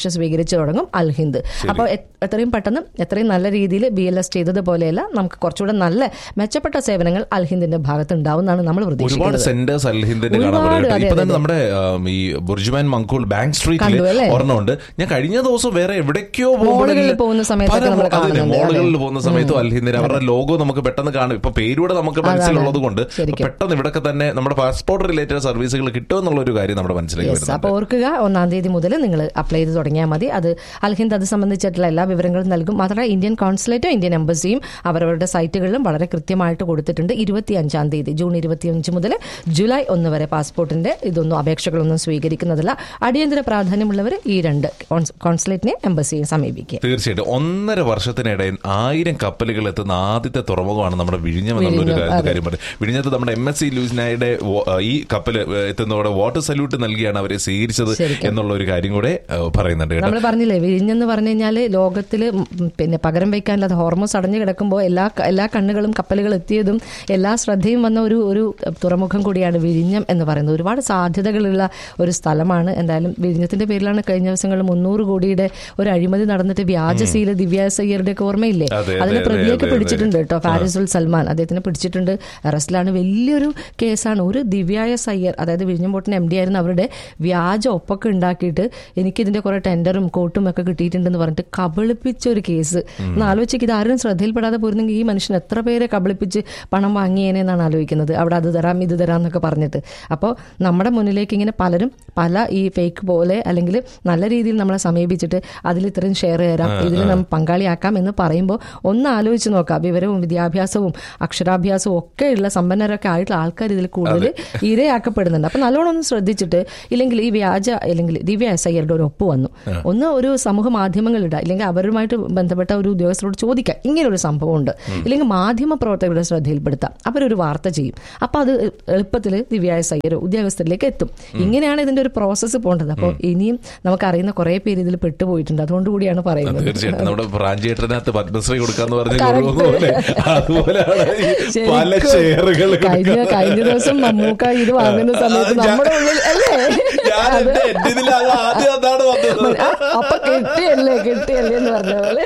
സ്വീകരിച്ചു തുടങ്ങും അൽ ഹിന്ദ് അപ്പോൾ എ- എത്രയും പെട്ടെന്ന് എത്രയും നല്ല രീതിയിൽ ബി എൽ എസ് ചെയ്തതുപോലെയല്ല നമുക്ക് കുറച്ചുകൂടെ നല്ല മെച്ചപ്പെട്ട സേവനങ്ങൾ അൽ ഹിന്ദിന്റെ ഭാഗത്ത് ഉണ്ടാവുമെന്നാണ് നമ്മൾ ഒരുപാട് പ്രതീക്ഷിക്കുന്നത് സെന്റേഴ്സ് അൽഹിന്ദിന്റെ കാണാൻ ഒരുപാട്, പറ്റും അതെ, ഇപ്പൊ അതെ, തന്നെ നമ്മുടെ ആം, ഈ ബുർജുമാൻ മങ്കൂൾ ബാങ്ക് സ്ട്രീറ്റിൽ കണ്ടു, അല്ലേ? ഒരെണ്ണമുണ്ട് ഞാൻ കഴിഞ്ഞ ദിവസം വേറെ എവിടേക്കോ മോളുകളിൽ പോകുന്ന സമയത്തൊക്കെ നമ്മൾ കാണുന്നുണ്ട്, മോളുകളിൽ പോകുന്ന സമയത്തും അൽഹിന്ദിന് അവരുടെ ലോഗോ നമുക്ക് പെട്ടെന്ന് കാണും ഇപ്പൊ പേരൂടെ നമുക്ക് മനസ്സിലുള്ളത് കൊണ്ട് ശരിക്കും. പെട്ടെന്ന് ഇവിടൊക്കെ തന്നെ നമ്മുടെ പാസ്പോർട്ട് റിലേറ്റഡ് സർവീസുകൾ കിട്ടും എന്നുള്ള ഒരു കാര്യം നമ്മുടെ മനസ്സിലേക്ക് യെസ് വരുന്നുണ്ട് അപ്പോൾ ഓർക്കുക ഒന്നാം തീയതി മുതൽ നിങ്ങൾ അപ്ലൈ ചെയ്ത് തുടങ്ങിയാൽ മതി അത് അൽഹിന്ദ് അത് സംബന്ധിച്ചിട്ടുള്ള എല്ലാ വിവരങ്ങളും നൽകും മാത്രമല്ല ഇന്ത്യൻ കോൺസുലേറ്റും ഇന്ത്യൻ എംബസിയും അവരവരുടെ സൈറ്റുകളിലും വളരെ കൃത്യമായിട്ട് കൊടുത്തിട്ടുണ്ട് ഇരുപത്തി അഞ്ചാം തീയതി ജൂൺ ഇരുപത്തിയഞ്ച് മുതൽ ജൂലൈ ഒന്ന് വരെ പാസ്പോർട്ടിന്റെ ഇതൊന്നും അപേക്ഷകളൊന്നും സ്വീകരിക്കുന്നതല്ല അടിയന്തര പ്രാധാന്യമുള്ളവർ ഈ രണ്ട് കോൺസ്- കോൺസുലേറ്റിനെ എംബസിയെ സമീപിക്കുക തീർച്ചയായിട്ടും ഒന്നര വർഷത്തിനിടെ ആയിരം കപ്പലുകൾ എത്തുന്ന ആദ്യത്തെ തുറമുഖമാണ് നമ്മുടെ വിഴിഞ്ഞം എന്നുള്ള ഒരു വിഴിഞ്ഞം, കാര്യം- അതെ. കാര്യം പറയും വിഴിഞ്ഞത്ത് നമ്മുടെ എം എസ് സി ലൂസിനായുടെ ഈ കപ്പൽ എത്തുന്നതോടെ വാട്ടർ സല്യൂട്ട് നൽകിയാണ് അവരെ സ്വീകരിച്ചത് ശരിക്കും. എന്നുള്ള ഒരു കാര്യം കൂടെ ഏഹ്, പറയുന്നുണ്ട് കേട്ടോ നമ്മൾ പറഞ്ഞില്ലേ വിഴിഞ്ഞെന്ന് പറഞ്ഞു കഴിഞ്ഞാൽ ലോകത്തിൽ പിന്നെ പകരം വയ്ക്കാനില്ലാത്ത ഹോർമോസ് അടഞ്ഞു കിടക്കുമ്പോൾ എല്ലാ എല്ലാ കണ്ണുകളും കപ്പലുകൾ എത്തിയതും എല്ലാ ശ്രദ്ധയും വന്ന ഒരു ഒരു തുറമുഖം കൂടിയാണ് വിഴിഞ്ഞം എന്ന് പറയുന്നത് ഒരുപാട് സാധ്യതകളുള്ള ഒരു സ്ഥലമാണ് എന്തായാലും വിഴിഞ്ഞത്തിന്റെ പേരിലാണ് കഴിഞ്ഞ ദിവസങ്ങളിൽ മുന്നൂറ് കോടിയുടെ ഒരു അഴിമതി നടന്നിട്ട് വ്യാജസീല ദിവ്യ സയ്യറുടെ ഒക്കെ ഓർമ്മയില്ലേ അതെ, അതെ, അതിന് അതെ, പ്രതിയൊക്കെ അതെ, പിടിച്ചിട്ടുണ്ട് കേട്ടോ ഫാരിസുൽ സൽമാൻ അദ്ദേഹത്തിനെ പിടിച്ചിട്ടുണ്ട് അറസ്റ്റിലാണ് വലിയൊരു കേസാണ് ഒരു ദിവ്യായ സയ്യർ അതായത് വിഴിഞ്ഞമ്പോട്ടിന് എം ഡി ആയിരുന്ന അവരുടെ വ്യാജ ഒപ്പൊക്കെ ഉണ്ടാക്കിയിട്ട് എനിക്ക് ഇതിന്റെ കുറെ ടെൻഡറും കോട്ടും ഒക്കെ കിട്ടിയിട്ടുണ്ടെന്ന് പറഞ്ഞിട്ട് കബളിപ്പിച്ച ഒരു കേസ് ഒന്ന് ആലോചിക്ക് ഇത് ആരും ശ്രദ്ധയിൽപ്പെടാതെ പോയിരുന്നെങ്കിൽ ഈ മനുഷ്യൻ എത്ര പേരെ കബളിപ്പിച്ച് പണം വാങ്ങിയേനെ എന്നാണ് ആലോചിക്കുന്നത് അവിടെ അത് തരാം ഇത് തരാം എന്നൊക്കെ പറഞ്ഞിട്ട് അപ്പോൾ നമ്മുടെ മുന്നിലേക്ക് ഇങ്ങനെ പലരും പല ഈ ഫേക്ക് പോലെ അല്ലെങ്കിൽ നല്ല രീതിയിൽ നമ്മളെ സമീപിച്ചിട്ട് അതിൽ ഇത്രയും ഷെയർ തരാം ഇതിൽ നമ്മൾ പങ്കാളിയാക്കാം എന്ന് പറയുമ്പോൾ ഒന്ന് ആലോചിച്ച് നോക്കാം വിവരവും വിദ്യാഭ്യാസവും അക്ഷരാഭ്യാസവും ഒക്കെ ഉള്ള സമ്പന്നരൊക്കെ ആയിട്ടുള്ള ആൾക്കാർ ഇതിൽ കൂടുതൽ ഇരയാക്കപ്പെടുന്നുണ്ട് അപ്പൊ നല്ലോണം ഒന്ന് ശ്രദ്ധിച്ചിട്ട് ഇല്ലെങ്കിൽ ഈ വ്യാജ അല്ലെങ്കിൽ ദിവ്യ എസ് ഐയുടെ ഒരു ഒപ്പ് വന്നു ഒന്ന് ഒരു സമൂഹ മാധ്യമങ്ങളിടുക ഇല്ലെങ്കിൽ അവരുമായിട്ട് ബന്ധപ്പെട്ട ഒരു ഉദ്യോഗസ്ഥരോട് ചോദിക്കാം ഇങ്ങനെ ഒരു സംഭവം ഉണ്ട് ഇല്ലെങ്കിൽ മാധ്യമ പ്രവർത്തകരുടെ ശ്രദ്ധയിൽപ്പെടുത്താം അവരൊരു വാർത്ത ചെയ്യും അപ്പൊ അത് എളുപ്പത്തിൽ ദിവ്യ എസ് ഐ ഉദ്യോഗസ്ഥരിലേക്ക് എത്തും ഇങ്ങനെയാണ് ഇതിന്റെ ഒരു പ്രോസസ്സ് പോകേണ്ടത് അപ്പോൾ ഇനിയും നമുക്കറിയുന്ന കുറെ പേര് ഇതിൽ പെട്ടുപോയിട്ടുണ്ട് അതുകൊണ്ട് കൂടിയാണ് പറയുന്നത് തീർച്ചയായിട്ടും നമ്മുടെ പ്രാഞ്ചേട്ടനകത്ത് പത്മശ്രീ കൊടുക്കാന്ന് പറഞ്ഞ Correct. പോലെ അതുപോലെയാണ് ഈ പല ശരിക്കും. ഷെയറുകൾ കഴിഞ്ഞ കഴിഞ്ഞ ദിവസം മമ്മൂക്ക ഇത് വാങ്ങുന്ന സമയത്ത് നമ്മുടെ ഉള്ളിൽ അല്ലേ ഞാൻ അത് എന്റെ എന്റെ ഇതിൽ അത് ആദ്യം അതാണ് വന്നത് ആ, അപ്പൊ കെട്ടിയല്ലേ കെട്ടിയല്ലേ എന്ന് പറഞ്ഞ പോലെ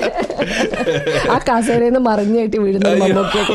ആ കസേരയിൽ മറിഞ്ഞേറ്റ് വീഴുന്ന മമ്മൂക്കൊക്കെ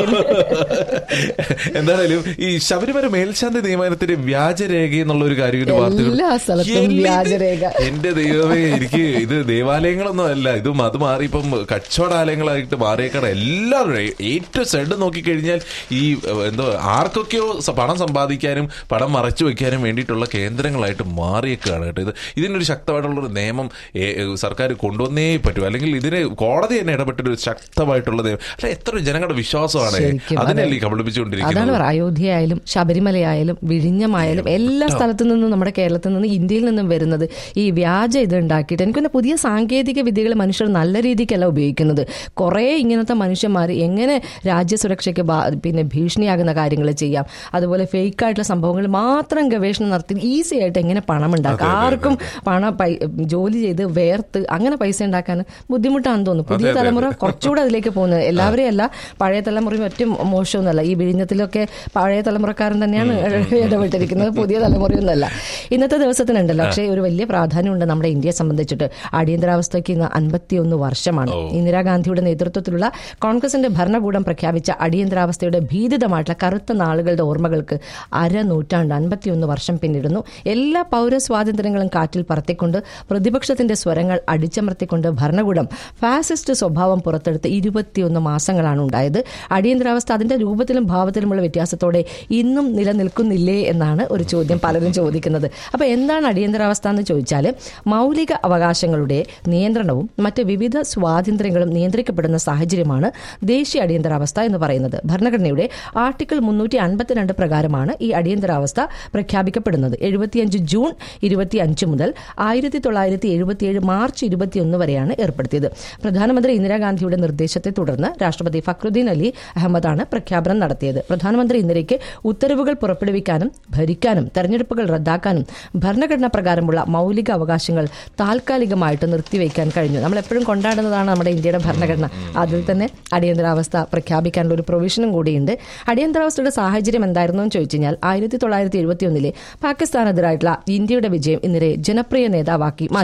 എന്തായാലും ഈ ശബരിമല മേൽശാന്തി നിയമനത്തിന്റെ വ്യാജരേഖ എന്നുള്ള ഒരു കാര്യം ഒരു വാർത്തകൾ എല്ലാ സ്ഥലത്തും എന്ത് വ്യാജരേഖ. എന്റെ ദൈവമേ എനിക്ക് ഇത് ദേവാലയങ്ങളൊന്നും അല്ല ഇത് അത് മാറി ഇപ്പം കച്ചവടാലയങ്ങളായിട്ട് മാറിയേക്കാണ് എല്ലാവരും ഏറ്റവും സെഡ് നോക്കിക്കഴിഞ്ഞാൽ ഈ ഏഹ്, എന്തോ ആർക്കൊക്കെയോ സ- പണം സമ്പാദിക്കാനും പണം മറച്ചു വെക്കാനും വേണ്ടിയിട്ടുള്ള കേന്ദ്രങ്ങളായിട്ട് മാറിയേക്കാണ് കേട്ടോ ഇത് ഇതിനൊരു ശക്തമായിട്ടുള്ള ഒരു നിയമം ഏ- ഏ, സർക്കാർ കൊണ്ടുവന്നേ പറ്റൂ അല്ലെങ്കിൽ ഇതിന് കോടതി തന്നെ ഇടപെട്ടൊരു ശക്തമായിട്ടുള്ള നിയമം അല്ല എത്ര ജനങ്ങളുടെ വിശ്വാസമാണ് ശരിക്കും, അതിനല്ലേ അതെ. ഈ കബളിപ്പിച്ചുകൊണ്ടിരിക്കുന്നത് അതാണ് പറയുക അയോധ്യയായാലും ശബരിമലയായാലും വിഴിഞ്ഞമായാലും എല്ലാ സ്ഥലത്തു നിന്നും നമ്മുടെ കേരളത്തിൽ നിന്ന് ഇന്ത്യയിൽ നിന്നും വരുന്നത് ഈ വ്യാജ ഇത് ഉണ്ടാക്കിയിട്ട് എനിക്കൊന്ന് പുതിയ സാങ്കേതിക വിദ്യകൾ മനുഷ്യർ നല്ല രീതിക്കല്ല ഉപയോഗിക്കുന്നത് കുറേ ഇങ്ങനത്തെ മനുഷ്യന്മാർ എങ്ങനെ രാജ്യസുരക്ഷയ്ക്ക് ബാ- പിന്നെ ഭീഷണിയാകുന്ന കാര്യങ്ങൾ ചെയ്യാം അതുപോലെ ഫേക്ക് ആയിട്ടുള്ള സംഭവങ്ങൾ മാത്രം ഗവേഷണം നടത്തി ഈസി ആയിട്ട് എങ്ങനെ പണം ഉണ്ടാക്കാം ആർക്കും പണം പൈ- ജോലി ചെയ്ത് വേർത്ത് അങ്ങനെ പൈസ ഉണ്ടാക്കാൻ ബുദ്ധിമുട്ടാണെന്ന് തോന്നുന്നു പുതിയ തലമുറ കുറച്ചുകൂടെ അതിലേക്ക് പോകുന്നത് എല്ലാവരെയും അല്ല പഴയ തലമുറയും ഒറ്റ മോശമൊന്നുമല്ല ഈ വിഴിഞ്ഞത്തിലൊക്കെ പഴയ തലമുറക്കാരൻ തന്നെയാണ് ഇടപെട്ടിരിക്കുന്നത് പുതിയ തലമുറയൊന്നുമല്ല ഇന്നത്തെ ദിവസത്തിനുണ്ടല്ലോ പക്ഷേ ഒരു വലിയ പ്രാധാന്യമുണ്ട് നമ്മുടെ ഇന്ത്യയെ സംബന്ധിച്ചിട്ട് അടിയന്തരാവസ്ഥയ്ക്ക് ഇന്ന് അൻപത്തിയൊന്ന് വർഷമാണ് ഇന്ദിരാഗാന്ധിയുടെ നേതൃത്വത്തിലുള്ള കോൺഗ്രസിന്റെ ഭരണകൂടം പ്രഖ്യാപിച്ച അടിയന്തരാവസ്ഥയുടെ ഭീതിതമായിട്ടുള്ള കറുത്ത നാളുകളുടെ ഓർമ്മകൾക്ക് അരനൂറ്റാണ്ട് അൻപത്തിയൊന്ന് വർഷം പിന്നിടുന്നു എല്ലാ പൗരസ്വാതന്ത്ര്യങ്ങളും കാറ്റിൽ പറത്തിക്കൊണ്ട് പ്രതിപക്ഷത്തിന്റെ സ്വരങ്ങൾ അടിച്ചമർത്തിക്കൊണ്ട് ഭരണകൂടം ഫാസിസ്റ്റ് സ്വഭാവം പുറത്തെടുത്ത് ഇരുപത്തിയൊന്ന് മാസങ്ങളാണ് ഉണ്ടായത് അടിയന്തരാവസ്ഥ അതിന്റെ രൂപത്തിലും ഭാവത്തിലുമുള്ള വ്യത്യാസത്തോടെ ഇന്നും നിലനിൽക്കുന്നില്ലേ എന്നാണ് ഒരു ചോദ്യം പലരും ചോദിക്കുന്നത് അപ്പൊ എന്താണ് അടിയന്തരാവസ്ഥ എന്ന് ചോദിച്ചാൽ മൗലിക അവകാശങ്ങളുടെ നിയന്ത്രണവും മറ്റ് വിവിധ സ്വാതന്ത്ര്യങ്ങളും നിയന്ത്രിക്കപ്പെടുന്ന സാഹചര്യമാണ് ദേശീയ അടിയന്തരാവസ്ഥ എന്ന് പറയുന്നത് ഭരണഘടനയുടെ ആർട്ടിക്കിൾ മുന്നൂറ്റി അൻപത്തിരണ്ട് പ്രകാരമാണ് ഈ അടിയന്തരാവസ്ഥ പ്രഖ്യാപിക്കപ്പെടുന്നത് എഴുപത്തിയഞ്ച് ജൂൺ ഇരുപത്തിയഞ്ച് മുതൽ ആയിരത്തി തൊള്ളായിരത്തി എഴുപത്തിയേഴ് മാർച്ച് ഇരുപത്തിയൊന്ന് വരെയാണ് ഏർപ്പെടുത്തിയത് പ്രധാനമന്ത്രി ഇന്ദിരാഗാന്ധിയുടെ നിർദ്ദേശത്തെ തുടർന്ന് രാഷ്ട്രപതി ഫക്രുദ്ദീൻ അലി അഹമ്മദാണ് പ്രഖ്യാപനം നടത്തിയത് പ്രധാനമന്ത്രി ഇന്ദിരയ്ക്ക് ഉത്തരവുകൾ പുറപ്പെടുവിക്കാനും ഭരിക്കാനും തെരഞ്ഞെടുപ്പുകൾ റദ്ദാക്കാനും ഭരണഘടന പ്രകാരമുള്ള മൗലിക അവകാശങ്ങൾ താൽക്കാലികമായിട്ട് നിർത്തിവെക്കാൻ കഴിഞ്ഞു നമ്മൾ എപ്പോഴും കൊണ്ടാടുന്നതാണ് നമ്മുടെ ഇന്ത്യയുടെ ഭരണഘടന അതിൽ തന്നെ അടിയന്തരാവസ്ഥ പ്രഖ്യാപിക്കാനുള്ള ഒരു പ്രൊവിഷനും കൂടിയുണ്ട് അടിയന്തരാവസ്ഥയുടെ സാഹചര്യം എന്തായിരുന്നു എന്ന് ചോദിച്ചു കഴിഞ്ഞാൽ ആയിരത്തി തൊള്ളായിരത്തി എഴുപത്തി ഒന്നിലെ പാകിസ്ഥാനെതിരായിട്ടുള്ള ഇന്ത്യയുടെ വിജയം ഇന്ദിരയെ ജനപ്രിയ നേതാവാക്കി മാറ്റി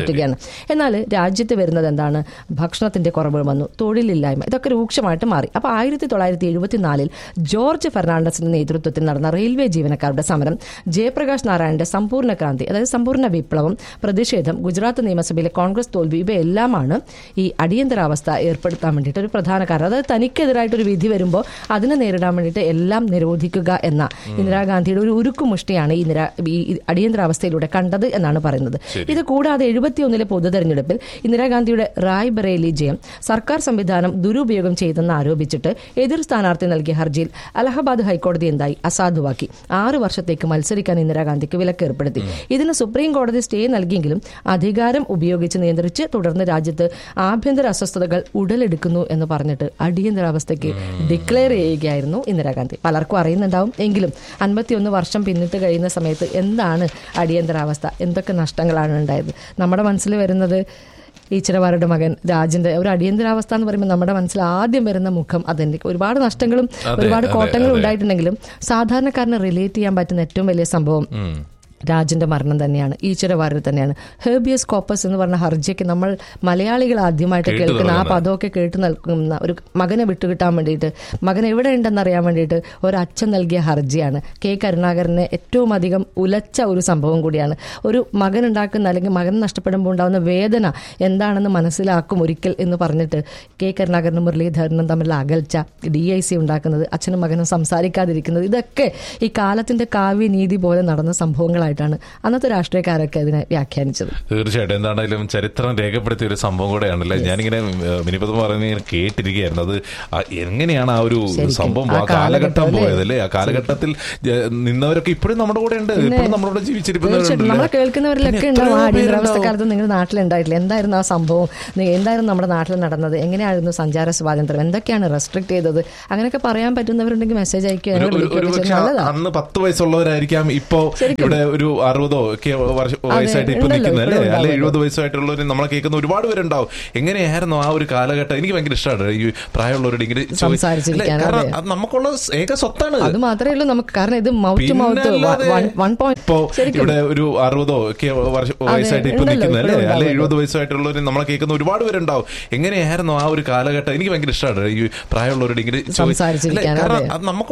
മാറ്റുകയാണ് എന്നാൽ രാജ്യത്ത് വരുന്നത് എന്താണ് ഭക്ഷണത്തിന്റെ കുറവ് വന്നു തൊഴിലില്ലായ്മ ഇതൊക്കെ രൂക്ഷമായിട്ട് മാറി അപ്പൊ ആയിരത്തി തൊള്ളായിരത്തി എഴുപത്തിനാലിൽ ജോർജ് ഫെർണാണ്ടസിന്റെ നേതൃത്വത്തിൽ നടന്ന റെയിൽവേ ജീവനക്കാരുടെ സമരം ജയപ്രകാശ് നാരായണന്റെ സമ്പൂർണ്ണ ക്രാന്തി അതായത് സമ്പൂർണ്ണ വിപ്ലവം പ്രതിഷേധം ഗുജറാത്ത് നിയമസഭയിലെ കോൺഗ്രസ് തോൽവി ഇവയെല്ലാമാണ് ഈ അടിയന്തരാവസ്ഥ ഏർപ്പെടുത്താൻ വേണ്ടിയിട്ട് ഒരു പ്രധാന കാരണം അതായത് തനിക്കെതിരായിട്ടൊരു വിധി വരുമ്പോൾ അതിനെ നേരിടാൻ വേണ്ടിയിട്ട് എല്ലാം നിരോധിക്കുക എന്ന ഇന്ദിരാഗാന്ധിയുടെ ഒരു ഉരുക്കുമുഷ്ടിയാണ് ഈ നിരാ ഈ അടിയന്തരാവസ്ഥയിലൂടെ കണ്ടത് എന്നാണ് പറയുന്നത് ഇത് കൂടാതെ എഴുപത്തിയൊന്നിലെ പൊതു തെരഞ്ഞെടുപ്പിൽ ഇന്ദിരാഗാന്ധിയുടെ റായ് ബറേലി ജയം സർക്കാർ സംവിധാനം ദുരുപയോഗം ചെയ്തെന്ന് ആരോപിച്ചിട്ട് എതിർ സ്ഥാനാർത്ഥി നൽകിയ ഹർജിയിൽ അലഹബാദ് ഹൈക്കോടതി എന്തായി അസാധുവാക്കി ആറ് വർഷത്തേക്ക് മത്സരിക്കാൻ ഇന്ദിരാഗാന്ധിക്ക് വിലക്ക് ഏർപ്പെടുത്തി ഇതിന് സുപ്രീം കോടതി സ്റ്റേ നൽകിയെങ്കിലും അധികാരം ഉപയോഗിച്ച് നിയന്ത്രിച്ച് തുടർന്ന് രാജ്യത്ത് ആഭ്യന്തര അസ്വസ്ഥതകൾ ഉടലെടുക്കുന്നു എന്ന് പറഞ്ഞിട്ട് അടിയന്തരാവസ്ഥയ്ക്ക് ഡിക്ലെയർ ചെയ്യുകയായിരുന്നു ഇന്ദിരാഗാന്ധി പലർക്കും അറിയുന്നുണ്ടാവും എങ്കിലും അൻപത്തിയൊന്ന് വർഷം പിന്നിട്ട് കഴിയുന്ന സമയത്ത് എന്താണ് അടിയന്തരാവസ്ഥ എന്തൊക്കെ നഷ്ടങ്ങളാണ് ഉണ്ടായത് നമ്മുടെ മനസ്സിൽ വരുന്നത് ഈശ്വരവാരുടെ മകൻ രാജിന്റെ ഒരു അടിയന്തരാവസ്ഥ എന്ന് പറയുമ്പോൾ നമ്മുടെ മനസ്സിൽ ആദ്യം വരുന്ന മുഖം അതെന്നെ ഒരുപാട് നഷ്ടങ്ങളും അതെ, ഒരുപാട് അതെ, കോട്ടങ്ങളും അതെ. ഉണ്ടായിട്ടുണ്ടെങ്കിലും സാധാരണക്കാരനെ റിലേറ്റ് ചെയ്യാൻ പറ്റുന്ന ഏറ്റവും വലിയ സംഭവം രാജിന്റെ മരണം തന്നെയാണ് ഈശ്വരവാരർ തന്നെയാണ് ഹേബിയസ് കോപ്പസ് എന്ന് പറഞ്ഞ ഹർജിയൊക്കെ നമ്മൾ മലയാളികൾ ആദ്യമായിട്ട് കേട്ടു കേൾക്കുന്ന ആ തുടങ്ങുന്ന. പദമൊക്കെ കേട്ട് നിൽക്കുന്ന ഒരു മകനെ വിട്ടുകിട്ടാൻ വേണ്ടിയിട്ട് മകൻ എവിടെ ഉണ്ടെന്ന് അറിയാൻ വേണ്ടിയിട്ട് ഒരു അച്ഛൻ നൽകിയ ഹർജിയാണ് കെ കരുണാകരനെ ഏറ്റവും അധികം ഉലച്ച ഒരു സംഭവം കൂടിയാണ് ഒരു മകൻ ഉണ്ടാക്കുന്ന അല്ലെങ്കിൽ മകൻ നഷ്ടപ്പെടുമ്പോൾ ഉണ്ടാകുന്ന വേദന എന്താണെന്ന് മനസ്സിലാക്കും ഒരിക്കൽ എന്ന് പറഞ്ഞിട്ട് കെ കരുണാകരനും മുരളീധരനും തമ്മിലുള്ള അകൽച്ച ഡി ഐ സി ഉണ്ടാക്കുന്നത് അച്ഛനും മകനും സംസാരിക്കാതിരിക്കുന്നത് ഇതൊക്കെ ഈ കാലത്തിന്റെ കാവ്യനീതി പോലെ നടന്ന സംഭവങ്ങളായിട്ടാണ് അന്നത്തെ രാഷ്ട്രീയക്കാരൊക്കെ അതിനെ വ്യാഖ്യാനിച്ചത് തീർച്ചയായിട്ടും എന്താണെങ്കിലും ചരിത്രം രേഖപ്പെടുത്തിയ ഒരു സംഭവം കൂടെയാണല്ലേ ഞാനിങ്ങനെ മിനിപദം പറഞ്ഞ ഇങ്ങനെ കേട്ടിരിക്കുകയായിരുന്നു അത് ആ എങ്ങനെയാണ് ആ ഒരു ശരിക്കും. സംഭവം ആ ആ കാലഘട്ടം കാലഘട്ടം പോയത് അല്ലേ ആ കാലഘട്ടത്തിൽ ജ- നിന്നവരൊക്കെ ഇപ്പോഴും നമ്മുടെ കൂടെ ഉണ്ട് ഇപ്പോഴും നമ്മുടെ കൂടെ തീർച്ചയായിട്ടും ജീവിച്ചിരിക്കുന്നവരുണ്ട് നമ്മളെ കേൾക്കുന്നവരിലൊക്കെ പിന്നെ ഉണ്ടാവും ആ എത്രയോ അടിയന്തരാവസ്ഥ പേരുണ്ടാവും. കാലത്ത് നിങ്ങളുടെ നാട്ടിലുണ്ടായിട്ടില്ല എന്തായിരുന്നു ആ സംഭവം നി- എന്തായിരുന്നു നമ്മുടെ നാട്ടിൽ നടന്നത് എങ്ങനെയായിരുന്നു സഞ്ചാര സ്വാതന്ത്ര്യം എന്തൊക്കെയാണ് റെസ്ട്രിക്ട് ചെയ്തത് അങ്ങനെയൊക്കെ പറയാൻ പറ്റുന്നവരുണ്ടെങ്കിൽ മെസ്സേജ് അയക്കുകയോ ഒരു- ഞങ്ങളെ ഒരു- ഒരു വിളിക്കുകയൊക്കെ പക്ഷെ ചെയ്യുന്നത് നല്ലതാണ് അന്ന് പത്ത് വയസ്സുള്ളവരായിരിക്കാം ഇപ്പോ ശരിക്കും. ഇവിടെ ഒരു അറുപതോ ഒക്കെ വർഷ വയസ്സായിട്ട് ഇപ്പൊ ഉണ്ടല്ലോ, നിൽക്കുന്നത് അല്ലേ ഇപ്പോഴും അല്ലെ ഉണ്ടാവും. എഴുപത് വയസ്സായിട്ടുള്ളവർ നമ്മളെ കേൾക്കുന്ന ഒരുപാട് പേരുണ്ടാവും എങ്ങനെയായിരുന്നു ആ ഒരു കാലഘട്ടം എനിക്ക് ഭയങ്കര ഇഷ്ടമാണ് ഈ പ്രായമുള്ളവരോട് ഇങ്ങനെ ചോദി- സംസാരിച്ചിരിക്കാൻ, അല്ലേ? കാരണം അതെ. അത് നമുക്കുള്ള ഏക സ്വത്താണ് അത് മാത്രമേ ഉള്ളൂ നമുക്ക് കാരണം ഇത് മൗത്ത് ടു മൗത്ത് പിന്നല്ലാതെ വൺ പോയിന്റ് ഇപ്പോ ശരിക്കും ഇവിടെ ഒരു അറുപതോ ഒക്കെ വർഷ വയസ്സായിട്ട് ഇപ്പൊ ഉണ്ടല്ലോ, നിൽക്കുന്നത് അല്ലേ ഇപ്പോഴും അല്ലെ ഉണ്ടാവും. എഴുപത് വയസ്സായിട്ടുള്ളവർ നമ്മളെ കേൾക്കുന്ന ഒരുപാട് പേരുണ്ടാവും എങ്ങനെയായിരുന്നു ആ ഒരു കാലഘട്ടം എനിക്ക് ഭയങ്കര ഇഷ്ടമാണ് ഈ പ്രായമുള്ളവരോട് ഇങ്ങനെ ചോദി- അല്ലേ? സംസാരിച്ചിരിക്കാൻ, കാരണം അതെ. അത് നമുക്ക്